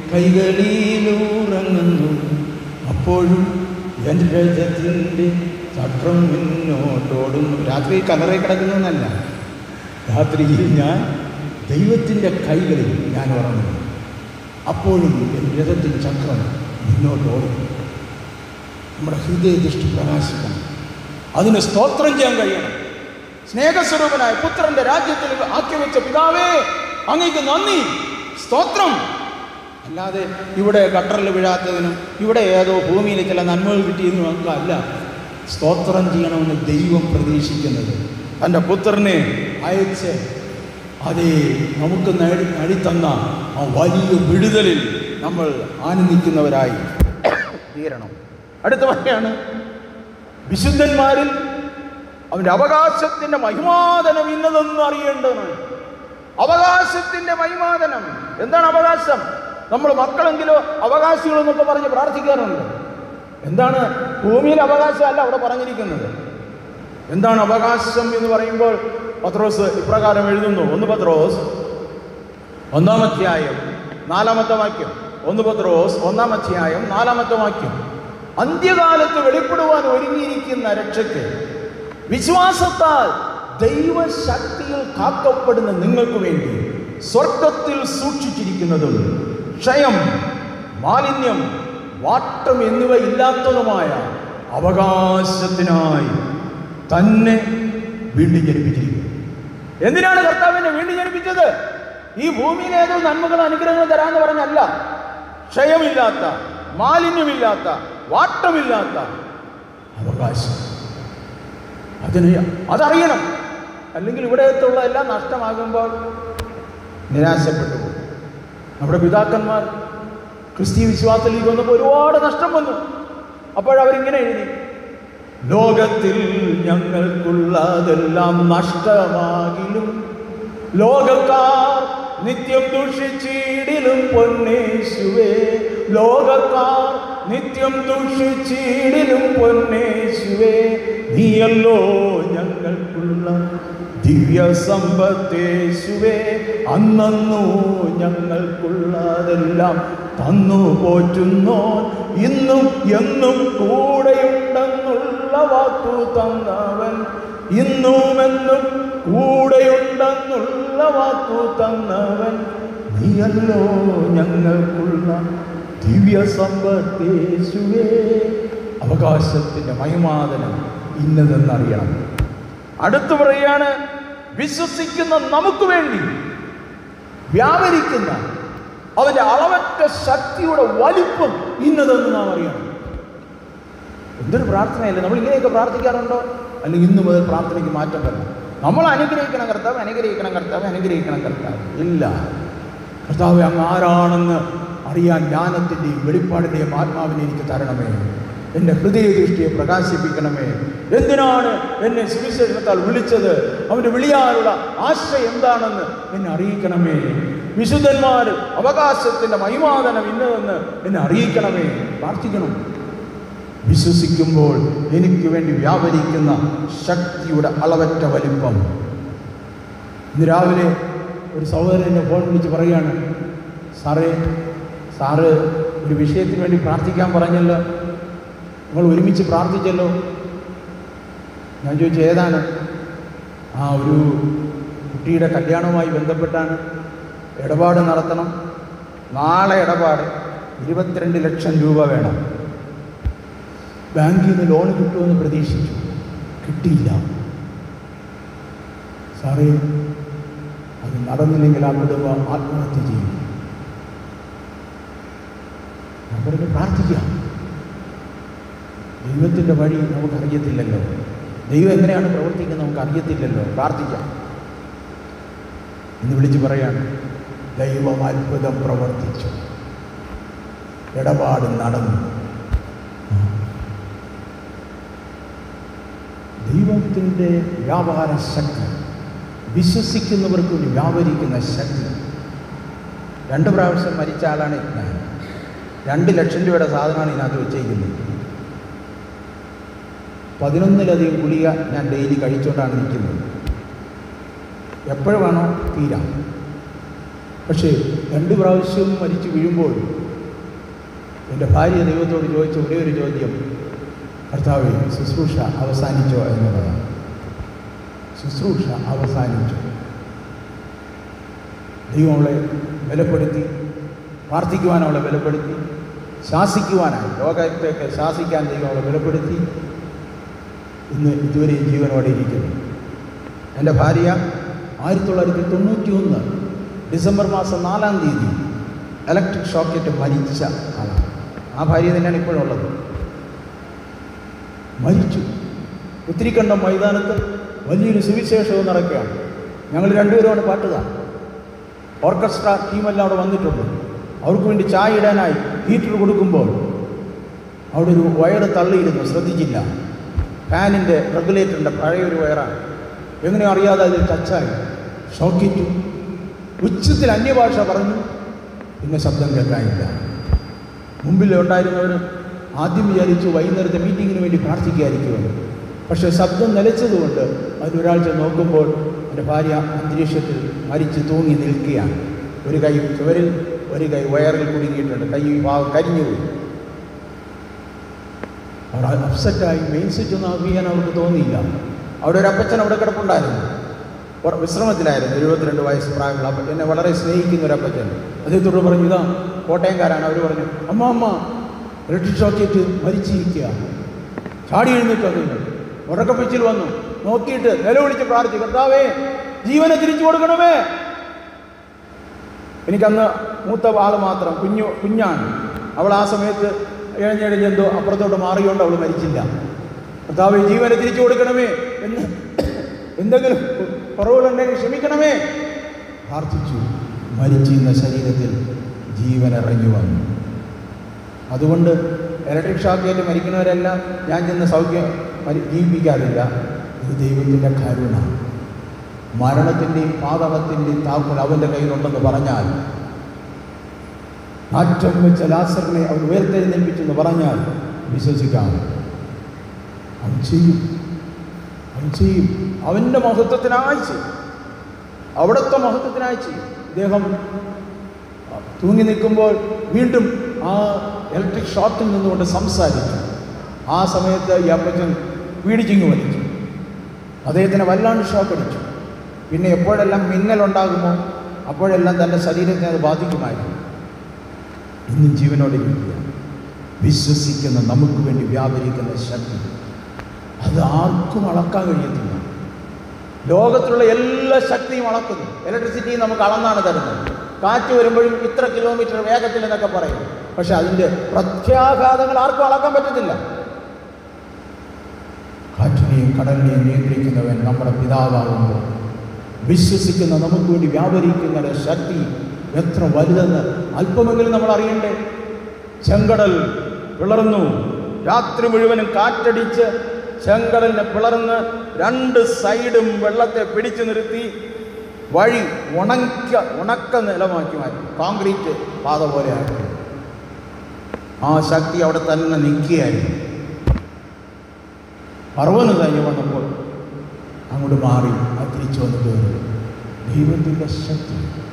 കൈകളിലൂറങ്ങുന്നു അപ്പോഴും എൻ്റെ രജത്തിൻ്റെ ചക്രം മുന്നോട്ടോടുന്നു രാത്രി കലറി കിടക്കുന്നതല്ല രാത്രിയിൽ ഞാൻ ദൈവത്തിൻ്റെ കൈകളിൽ ഞാൻ ഉറങ്ങുന്നു അപ്പോഴും എൻ്റെ രഥത്തിൽ ചക്രം മുന്നോട്ടോടും നമ്മുടെ ഹൃദയദൃഷ്ടി പ്രകാശിക്കണം അതിന് സ്തോത്രം ചെയ്യാൻ കഴിയണം സ്നേഹസ്വരൂപനായ പുത്രന്റെ രാജ്യത്തിൽ ആക്കി വെച്ച പിതാവേ അങ്ങേക്ക് നന്ദി സ്തോത്രം അല്ലാതെ ഇവിടെ ഗട്ടറിൽ വീഴാത്തതിനും ഇവിടെ ഏതോ ഭൂമിയിൽ ചില നന്മകൾ കിട്ടിയെന്നും നമുക്ക് അല്ല സ്തോത്രം ചെയ്യണമെന്ന് ദൈവം പ്രതീക്ഷിക്കുന്നത് തൻ്റെ പുത്രനെ അയച്ച് അതേ നമുക്ക് നേടി നേടിത്തന്ന ആ വലിയ വിടുതലിൽ നമ്മൾ ആനന്ദിക്കുന്നവരായി തീരണം അടുത്ത പറയാണ് വിശുദ്ധന്മാരിൽ അവൻ്റെ അവകാശത്തിൻ്റെ മഹിമാതനം ഇന്നതെന്ന് അറിയേണ്ടതാണ് അവകാശത്തിൻ്റെ മഹിമാതനം എന്താണ് അവകാശം നമ്മൾ മക്കളെങ്കിലോ അവകാശികളെന്നൊക്കെ പറഞ്ഞ് പ്രാർത്ഥിക്കാറുണ്ട് എന്താണ് ഭൂമിയിൽ അവകാശമല്ല അവിടെ പറഞ്ഞിരിക്കുന്നത് എന്താണ് അവകാശം എന്ന് പറയുമ്പോൾ പത്രോസ് ഇപ്രകാരം എഴുതുന്നു ഒന്ന് പത്രോസ് ഒന്നാം അധ്യായം നാലാമത്തെ വാക്യം ഒന്ന് പത്രോസ് ഒന്നാം അധ്യായം നാലാമത്തെ വാക്യം അന്ത്യകാലത്ത് വെളിപ്പെടുവാൻ ഒരുങ്ങിയിരിക്കുന്ന രക്ഷയ്ക്ക് വിശ്വാസത്താൽ ദൈവശക്തിയിൽ കാക്കപ്പെടുന്ന നിങ്ങൾക്ക് വേണ്ടി സ്വർഗത്തിൽ സൂക്ഷിച്ചിരിക്കുന്നതും ക്ഷയം മാലിന്യം വാട്ടം എന്നിവ ഇല്ലാത്തതുമായ അവകാശത്തിനായി തന്നെ വീണ്ടും ജനിപ്പിച്ചിരിക്കുന്നു എന്തിനാണ് കർത്താവിനെ വീണ്ടും ജനിപ്പിച്ചത് ഈ ഭൂമിയിൽ ഏതോ നന്മകൾ അനുഗ്രഹങ്ങൾ തരാന്ന് പറഞ്ഞല്ല ക്ഷയമില്ലാത്ത മാലിന്യമില്ലാത്ത വാട്ടമില്ലാത്ത അവകാശം അതിന് അതറിയണം അല്ലെങ്കിൽ ഇവിടത്തുള്ള എല്ലാം നഷ്ടമാകുമ്പോൾ നിരാശപ്പെട്ടു പോകും നമ്മുടെ പിതാക്കന്മാർ ക്രിസ്തീയ വിശ്വാസത്തിലേക്ക് വന്നപ്പോൾ ഒരുപാട് നഷ്ടം വന്നു അപ്പോഴവരിങ്ങനെ എഴുതി ലോകത്തിൽ ഞങ്ങൾക്കുള്ളതെല്ലാം നഷ്ടമാകിലും ലോകക്കാർ നിത്യം ദുഷിച്ചിടിലും പൊന്നേശുവേ ലോകക്കാർ നിത്യം ദുഷിച്ചിടിലും പൊന്നേശുവേ നീയല്ലോ ഞങ്ങൾക്കുള്ള ദിവ്യ സമ്പത്തേശുവേ അന്നു ഞങ്ങൾക്കുള്ളതെല്ലാം തന്നു പോറ്റുന്നോ ഇന്നും എന്നും കൂടെയുണ്ടെന്നുള്ള വാക്കു തന്നവൻ ഇന്നുമെന്നും കൂടെയുണ്ടെന്നുള്ള വാക്കു തന്നവൻ നീയല്ലോ ഞങ്ങൾക്കുള്ള ദിവ്യ സമ്പത്തേശുവേ അവകാശത്തിൻ്റെ മഹിമാതനം ഇന്നതെന്നറിയണം അടുത്തു പറയാണ് വിശ്വസിക്കുന്ന നമുക്ക് വേണ്ടി വ്യാപരിക്കുന്ന അവന്റെ അളവറ്റ ശക്തിയുടെ വലിപ്പം ഇന്നതെന്ന് നാം അറിയണം എന്തൊരു പ്രാർത്ഥനയല്ലേ നമ്മൾ ഇങ്ങനെയൊക്കെ പ്രാർത്ഥിക്കാറുണ്ടോ അല്ലെങ്കിൽ ഇന്ന് മുതൽ പ്രാർത്ഥനയ്ക്ക് മാറ്റം വരണം നമ്മൾ അനുഗ്രഹിക്കണം കർത്താവ് അനുഗ്രഹിക്കണം കർത്താവ് അനുഗ്രഹിക്കണം കർത്താവ് ഇല്ല കർത്താവ് അങ്ങ് ആരാണെന്ന് അറിയാൻ ജ്ഞാനത്തിൻ്റെയും വെളിപ്പാടിൻ്റെയും ആത്മാവിനെ എനിക്ക് തരണമേ എൻ്റെ ഹൃദയദൃഷ്ടിയെ പ്രകാശിപ്പിക്കണമേ എന്തിനാണ് എന്നെ സുവിശേഷത്താൽ വിളിച്ചത് അവൻ്റെ വിളിയാനുള്ള ആശയം എന്താണെന്ന് എന്നെ അറിയിക്കണമേ വിശുദ്ധന്മാർ അവകാശത്തിൻ്റെ മഹിമാതനം ഇന്നതെന്ന് എന്നെ അറിയിക്കണമേ പ്രാർത്ഥിക്കണം വിശ്വസിക്കുമ്പോൾ എനിക്ക് വേണ്ടി വ്യാപരിക്കുന്ന ശക്തിയുടെ അളവറ്റ വലിപ്പം ഇന്ന് രാവിലെ ഒരു സഹോദരൻ എന്നെ ഫോൺ വിളിച്ച് പറയുകയാണ് സാറേ സാറ് ഒരു വിഷയത്തിന് വേണ്ടി പ്രാർത്ഥിക്കാൻ പറഞ്ഞല്ലോ നമ്മൾ ഒരുമിച്ച് പ്രാർത്ഥിച്ചല്ലോ ഞാൻ ചോദിച്ചു ഏതാണ് ആ ഒരു കുട്ടിയുടെ കല്യാണവുമായി ബന്ധപ്പെട്ടാണ് ഇടപാട് നടത്തണം നാളെ ഇടപാട് ഇരുപത്തിരണ്ട് ലക്ഷം രൂപ വേണം ബാങ്കിൽ നിന്ന് ലോൺ കിട്ടുമെന്ന് പ്രതീക്ഷിച്ചു കിട്ടിയില്ല സാറേ അത് നടന്നില്ലെങ്കിൽ ആ കുടുംബം ആത്മഹത്യ ചെയ്യും ഞാൻ പറഞ്ഞു പ്രാർത്ഥിക്കാം ദൈവത്തിൻ്റെ വഴി നമുക്കറിയത്തില്ലല്ലോ ദൈവം എങ്ങനെയാണ് പ്രവർത്തിക്കുന്നത് നമുക്ക് അറിയത്തില്ലല്ലോ പ്രാർത്ഥിക്കാം എന്ന് വിളിച്ച് പറയാണ് ദൈവം അത്ഭുതം പ്രവർത്തിച്ചു ഇടപാട് നടന്നു ദൈവത്തിൻ്റെ വ്യാപാര ശക്തി വിശ്വസിക്കുന്നവർക്ക് വേണ്ടി വ്യാപരിക്കുന്ന ശക്തി രണ്ട് പ്രാവശ്യം മരിച്ച ആളാണ് ഞാൻ രണ്ട് ലക്ഷം രൂപയുടെ സാധനമാണ് ഇതിനകത്ത് വെച്ചേക്കുന്നത് പതിനൊന്നിലധികം ഗുളിക ഞാൻ ഡെയിലി കഴിച്ചുകൊണ്ടാണ് നിൽക്കുന്നത് എപ്പോഴും വേണോ തീരാം പക്ഷേ രണ്ട് പ്രാവശ്യം മരിച്ചു വീഴുമ്പോൾ എൻ്റെ ഭാര്യ ദൈവത്തോട് ചോദിച്ച ഒരേ ഒരു ചോദ്യം കർത്താവ് ശുശ്രൂഷ അവസാനിച്ചോ എന്നുള്ളതാണ് ശുശ്രൂഷ അവസാനിച്ചു ദൈവം അവളെ ബലപ്പെടുത്തി പ്രാർത്ഥിക്കുവാൻ അവളെ ബലപ്പെടുത്തി ശാസിക്കുവാനായി ലോകത്തേക്ക് ശാസിക്കാൻ ദൈവം അവളെ ബലപ്പെടുത്തി ഇന്ന് ഇതുവരെയും ജീവനോടെ ഇരിക്കുന്നു എൻ്റെ ഭാര്യ ആയിരത്തി തൊള്ളായിരത്തി തൊണ്ണൂറ്റി ഒന്ന് ഡിസംബർ മാസം നാലാം തീയതി ഇലക്ട്രിക് ഷോക്കേറ്റ് മരിച്ച ആളാണ് ആ ഭാര്യ തന്നെയാണ് ഇപ്പോഴുള്ളത് മരിച്ചു ഉത്തിരിക്കണ്ടം മൈതാനത്ത് വലിയൊരു സുവിശേഷവും നടക്കുകയാണ് ഞങ്ങൾ രണ്ടുപേരുമാണ് പാട്ടുകാർ ഓർക്കസ്ട്ര ടീമെല്ലാം അവിടെ വന്നിട്ടുണ്ട് അവർക്ക് വേണ്ടി ചായ ഇടാനായി ഹീറ്റർ കൊടുക്കുമ്പോൾ അവിടെ ഒരു വയറ് തള്ളിയിരുന്നു ശ്രദ്ധിച്ചില്ല ഫാനിൻ്റെ റെഗുലേറ്ററിൻ്റെ പഴയ ഒരു വയറാണ് എങ്ങനെയോ അറിയാതെ അതിൽ ടച്ചായി ഷോക്കിറ്റു ഉച്ചത്തിൽ അന്യഭാഷ പറഞ്ഞു പിന്നെ ശബ്ദം കേൾക്കാനില്ല മുമ്പിൽ ഉണ്ടായിരുന്നവർ ആദ്യം വിചാരിച്ചു വൈകുന്നേരത്തെ മീറ്റിങ്ങിന് വേണ്ടി പ്രാർത്ഥിക്കുകയായിരിക്കുമെന്ന് പക്ഷേ ശബ്ദം നിലച്ചതുകൊണ്ട് അതിനൊരാഴ്ച നോക്കുമ്പോൾ എൻ്റെ ഭാര്യ അന്തരീക്ഷത്തിൽ മരിച്ച് തൂങ്ങി നിൽക്കുകയാണ് ഒരു കൈ ചുവരിൽ ഒരു കൈ വയറിൽ കുടുങ്ങിയിട്ടുണ്ട് കൈ ഭാഗം കരിഞ്ഞുപോയി അവിടെ അപ്സെറ്റായി മെയിൻ സ്വിച്ച് ഒന്നും ഓഫ് ചെയ്യാൻ അവർക്ക് തോന്നിയില്ല അവിടെ ഒരു അപ്പച്ചൻ അവിടെ കിടപ്പുണ്ടായിരുന്നു ഉറ- വിശ്രമത്തിലായിരുന്നു എഴുപത്തിരണ്ട് വയസ്സ് പ്രായമുള്ള അപ്പച്ചൻ എന്നെ വളരെ സ്നേഹിക്കുന്ന ഒരു അപ്പച്ചൻ അദ്ദേഹത്തോട് പറഞ്ഞു ഇതാ കോട്ടയംകാരാണ് അവർ പറഞ്ഞു അമ്മ അമ്മ ഇലക്ട്രിക് ഷോക്കേറ്റ് മരിച്ചിരിക്കുക ചാടി എഴുന്നേറ്റത് ഉറക്കപ്പിച്ചിൽ വന്നു നോക്കിയിട്ട് നിലവിളിച്ച് പ്രാർത്ഥിച്ചു കർത്താവേ ജീവനെ തിരിച്ചു കൊടുക്കണമേ എനിക്കന്ന് മൂത്ത ആള് മാത്രം കുഞ്ഞു കുഞ്ഞാണ് അവൾ ആ സമയത്ത് ഇഴഞ്ഞിഴഞ്ഞെന്തോ അപ്പുറത്തോട്ട് മാറിയോണ്ട് അവൾ മരിച്ചില്ല കർത്താവ് ജീവനെ തിരിച്ചു കൊടുക്കണമേ എന്ന് എന്തെങ്കിലും കുറവുകളുണ്ടെങ്കിൽ ക്ഷമിക്കണമേ പ്രാർത്ഥിച്ചു മരിച്ചിരുന്ന ശരീരത്തിൽ ജീവൻ ഇറങ്ങി വന്നു അതുകൊണ്ട് ഇലക്ട്രിക് ഷോക്കേറ്റ് മരിക്കുന്നവരെല്ലാം ഞാൻ ചെന്ന് സൗഖ്യം മരി ജീവിപ്പിക്കാറില്ല ഇത് ദൈവത്തിൻ്റെ കരുണ മരണത്തിൻ്റെയും പാതകത്തിൻ്റെയും താക്കോൽ അവൻ്റെ കയ്യിലുണ്ടെന്ന് പറഞ്ഞാൽ നാറ്റം വെച്ച ലാസറിനെ അവൻ ഉയർത്തെഴുന്നേൽപ്പിച്ചെന്ന് പറഞ്ഞാൽ വിശ്വസിക്കാം അവൻ ചെയ്യും അവൻ ചെയ്യും അവൻ്റെ മഹത്വത്തിനായി ചെയ്യും അവിടുത്തെ മഹത്വത്തിനായി ചെയ്യും ഇദ്ദേഹം തൂങ്ങി നിൽക്കുമ്പോൾ വീണ്ടും ആ ഇലക്ട്രിക് ഷോക്കിൽ നിന്നുകൊണ്ട് സംസാരിച്ചു ആ സമയത്ത് ഈ അപ്പച്ചൻ പീഡിച്ചിങ് വലിച്ചു അദ്ദേഹത്തിന് വല്ലാണ്ട് ഷോക്ക് അടിച്ചു പിന്നെ എപ്പോഴെല്ലാം മിന്നലുണ്ടാകുമോ അപ്പോഴെല്ലാം തൻ്റെ ശരീരത്തെ അത് ബാധിക്കുമായിരുന്നു ഇന്നും ജീവനോടെ ഇരിക്കുക വിശ്വസിക്കുന്ന നമുക്ക് വേണ്ടി വ്യാപരിക്കുന്ന ശക്തി അത് ആർക്കും അളക്കാൻ കഴിയത്തില്ല ലോകത്തിലുള്ള എല്ലാ ശക്തിയും അളക്കുന്നു ഇലക്ട്രിസിറ്റി നമുക്ക് അളന്നാണ് തരുന്നത് കാറ്റ് വരുമ്പോഴും ഇത്ര കിലോമീറ്റർ വേഗത്തിൽ എന്നൊക്കെ പറയും പക്ഷെ അതിൻ്റെ പ്രത്യാഘാതങ്ങൾ ആർക്കും അളക്കാൻ പറ്റത്തില്ല കാറ്റിനെയും കടലിനെയും നിയന്ത്രിക്കുന്നവൻ നമ്മുടെ പിതാവാകുമ്പോൾ വിശ്വസിക്കുന്ന നമുക്ക് വേണ്ടി വ്യാപരിക്കുന്ന ശക്തി എത്ര വലുതെന്ന് അല്പമെങ്കിലും നമ്മൾ അറിയണ്ടേ ചെങ്കടൽ പിളർന്നു രാത്രി മുഴുവനും കാറ്റടിച്ച് ചെങ്കടലിനെ പിളർന്ന് രണ്ട് സൈഡും വെള്ളത്തെ പിടിച്ചു നിർത്തി വഴി ഉണക്ക ഉണക്ക നിലമാക്കി മാറ്റി കോൺക്രീറ്റ് പാത പോലെ ആക്കി ആ ശക്തി അവിടെ തന്നെ നിൽക്കുകയായിരുന്നു പർവ്വന് കഴിഞ്ഞ് വന്നപ്പോൾ അങ്ങോട്ട് മാറി ആ തിരിച്ചു വന്ന് കയറി ദൈവത്തിൻ്റെ ശക്തി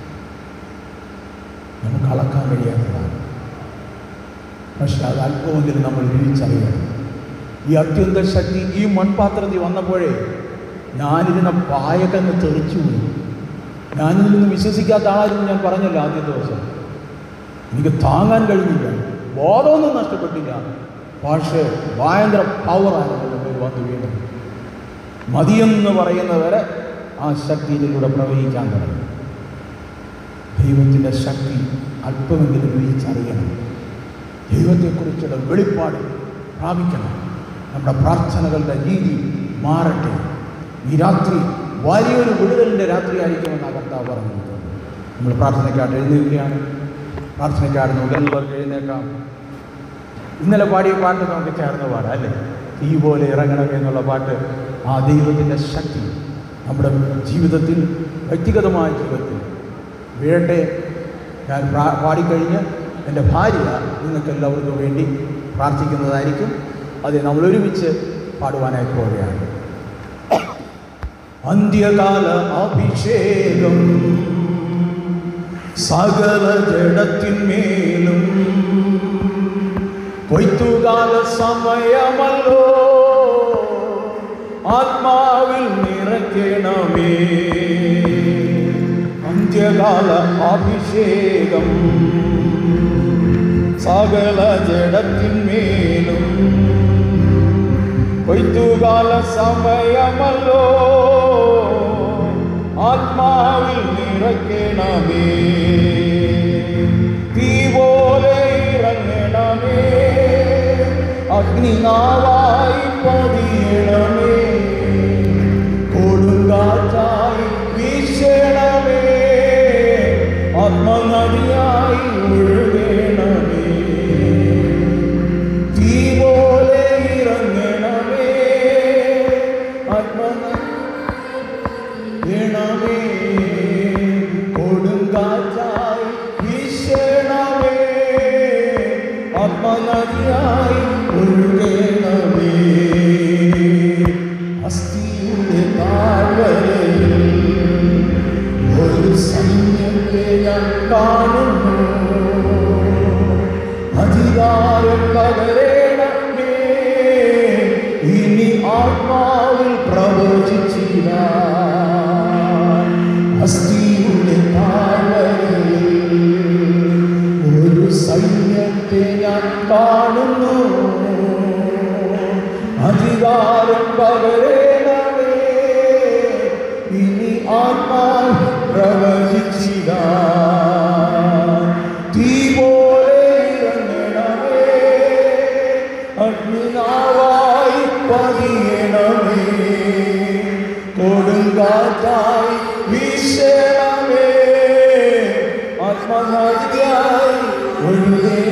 നമുക്ക് അളക്കാൻ കഴിയാത്തതാണ് പക്ഷെ അത് അല്പമെങ്കിലും നമ്മൾ രുചിച്ചറിയണം ഈ അത്യന്ത ശക്തി ഈ മൺപാത്രത്തിൽ വന്നപ്പോഴേ ഞാനിരുന്ന പായക്കങ്ങ് തെറിച്ചുപോയി ഞാനിതിൽ നിന്ന് വിശ്വസിക്കാത്ത ആളായിരുന്നു ഞാൻ പറഞ്ഞല്ലോ ആദ്യ ദിവസം എനിക്ക് താങ്ങാൻ കഴിഞ്ഞില്ല ബോധമൊന്നും നഷ്ടപ്പെട്ടില്ല പക്ഷേ ഭയങ്കര പവറാണ് എൻ്റെ പേര് വന്നു വീണത് മതിയെന്ന് പറയുന്നവരെ ആ ശക്തി ഇതിലൂടെ പ്രവഹിക്കാൻ തുടങ്ങി ദൈവത്തിൻ്റെ ശക്തി അല്പമെങ്കിലും വിളിച്ചറിയണം ദൈവത്തെക്കുറിച്ചുള്ള വെളിപ്പാട് പ്രാപിക്കണം നമ്മുടെ പ്രാർത്ഥനകളുടെ രീതി മാറട്ടെ ഈ രാത്രി വലിയൊരു വിടുതലിൻ്റെ രാത്രിയായിരിക്കുമെന്ന് കർത്താവ് പറഞ്ഞിട്ടുണ്ട് നമ്മൾ പ്രാർത്ഥനയ്ക്കായിട്ട് എഴുന്നേൽക്കുകയാണ് പ്രാർത്ഥനയ്ക്കായിട്ട് നമുക്ക് എല്ലാവർക്കും എഴുന്നേക്കാം ഇന്നലെ പാടിയ പാട്ട് നമുക്ക് ചേർന്ന് പാടാം അല്ലേ തീ പോലെ ഇറങ്ങണം എന്നുള്ള പാട്ട് ആ ദൈവത്തിൻ്റെ ശക്തി നമ്മുടെ ജീവിതത്തിൽ വ്യക്തിഗതമായ ജീവിതത്തിൽ വീഴട്ടെ ഞാൻ പ്രാ- പാടിക്കഴിഞ്ഞ് എൻ്റെ ഭാര്യ നിങ്ങൾക്ക് എല്ലാവർക്കും വേണ്ടി പ്രാർത്ഥിക്കുന്നതായിരിക്കും അത് നമ്മൾ ഒരുമിച്ച് പാടുവാനായി പോവുകയാണ് അന്ത്യകാല അഭിഷേകം സകല ജഡത്തിന്മേലും കൊയ്ത്തുകാല സമയമല്ലോ ആത്മാവിൽ നിറയ്ക്കണമേ അന്ത്യകാല അഭിഷേകം സകല ജഡത്തിന്മേലും കൊയ്ത്തുകാല സമയമല്ലോ ആത്മാവിൽ നിറയ്ക്കണമേ തീ പോലെ ഇറങ്ങണമേ അഗ്നിനാവായി പതിയണമേ കൊടുങ്കാറ്റായി വീശണമേ ആത്മനദിയായി ഒഴുകണമേ തീ പോലെ ഇറങ്ങണമേ ആത്മനദി വീണമേ കൊടുങ്കാറ്റായി വീശണമേ ആത്മനദിയായി ഒഴുകണമേ അസ്ഥിയുടെ താഴ്വരയിൽ ഒരു സൈന്യത്തെ ഞാൻ കാണുന്നു അധികാരം പകരേണമേ ഇനി ആത്മാവിൽ പ്രവചിച്ചില്ല അസ്ഥിയുടെ താഴ്വരയിൽ ഒരു സൈന്യത്തെ ഞാൻ കാണുന്നു അധികാരം പകരേണമേ ഇനി ആത്മാവ് പ്രവചിച്ചില്ല തീ പോലെ ഇറങ്ങണമേ അഗ്നിനാവായി പതിയണമേ കൊടുങ്കാറ്റായി വീശണമേ ആത്മനദിയായി ഒഴുകണമേ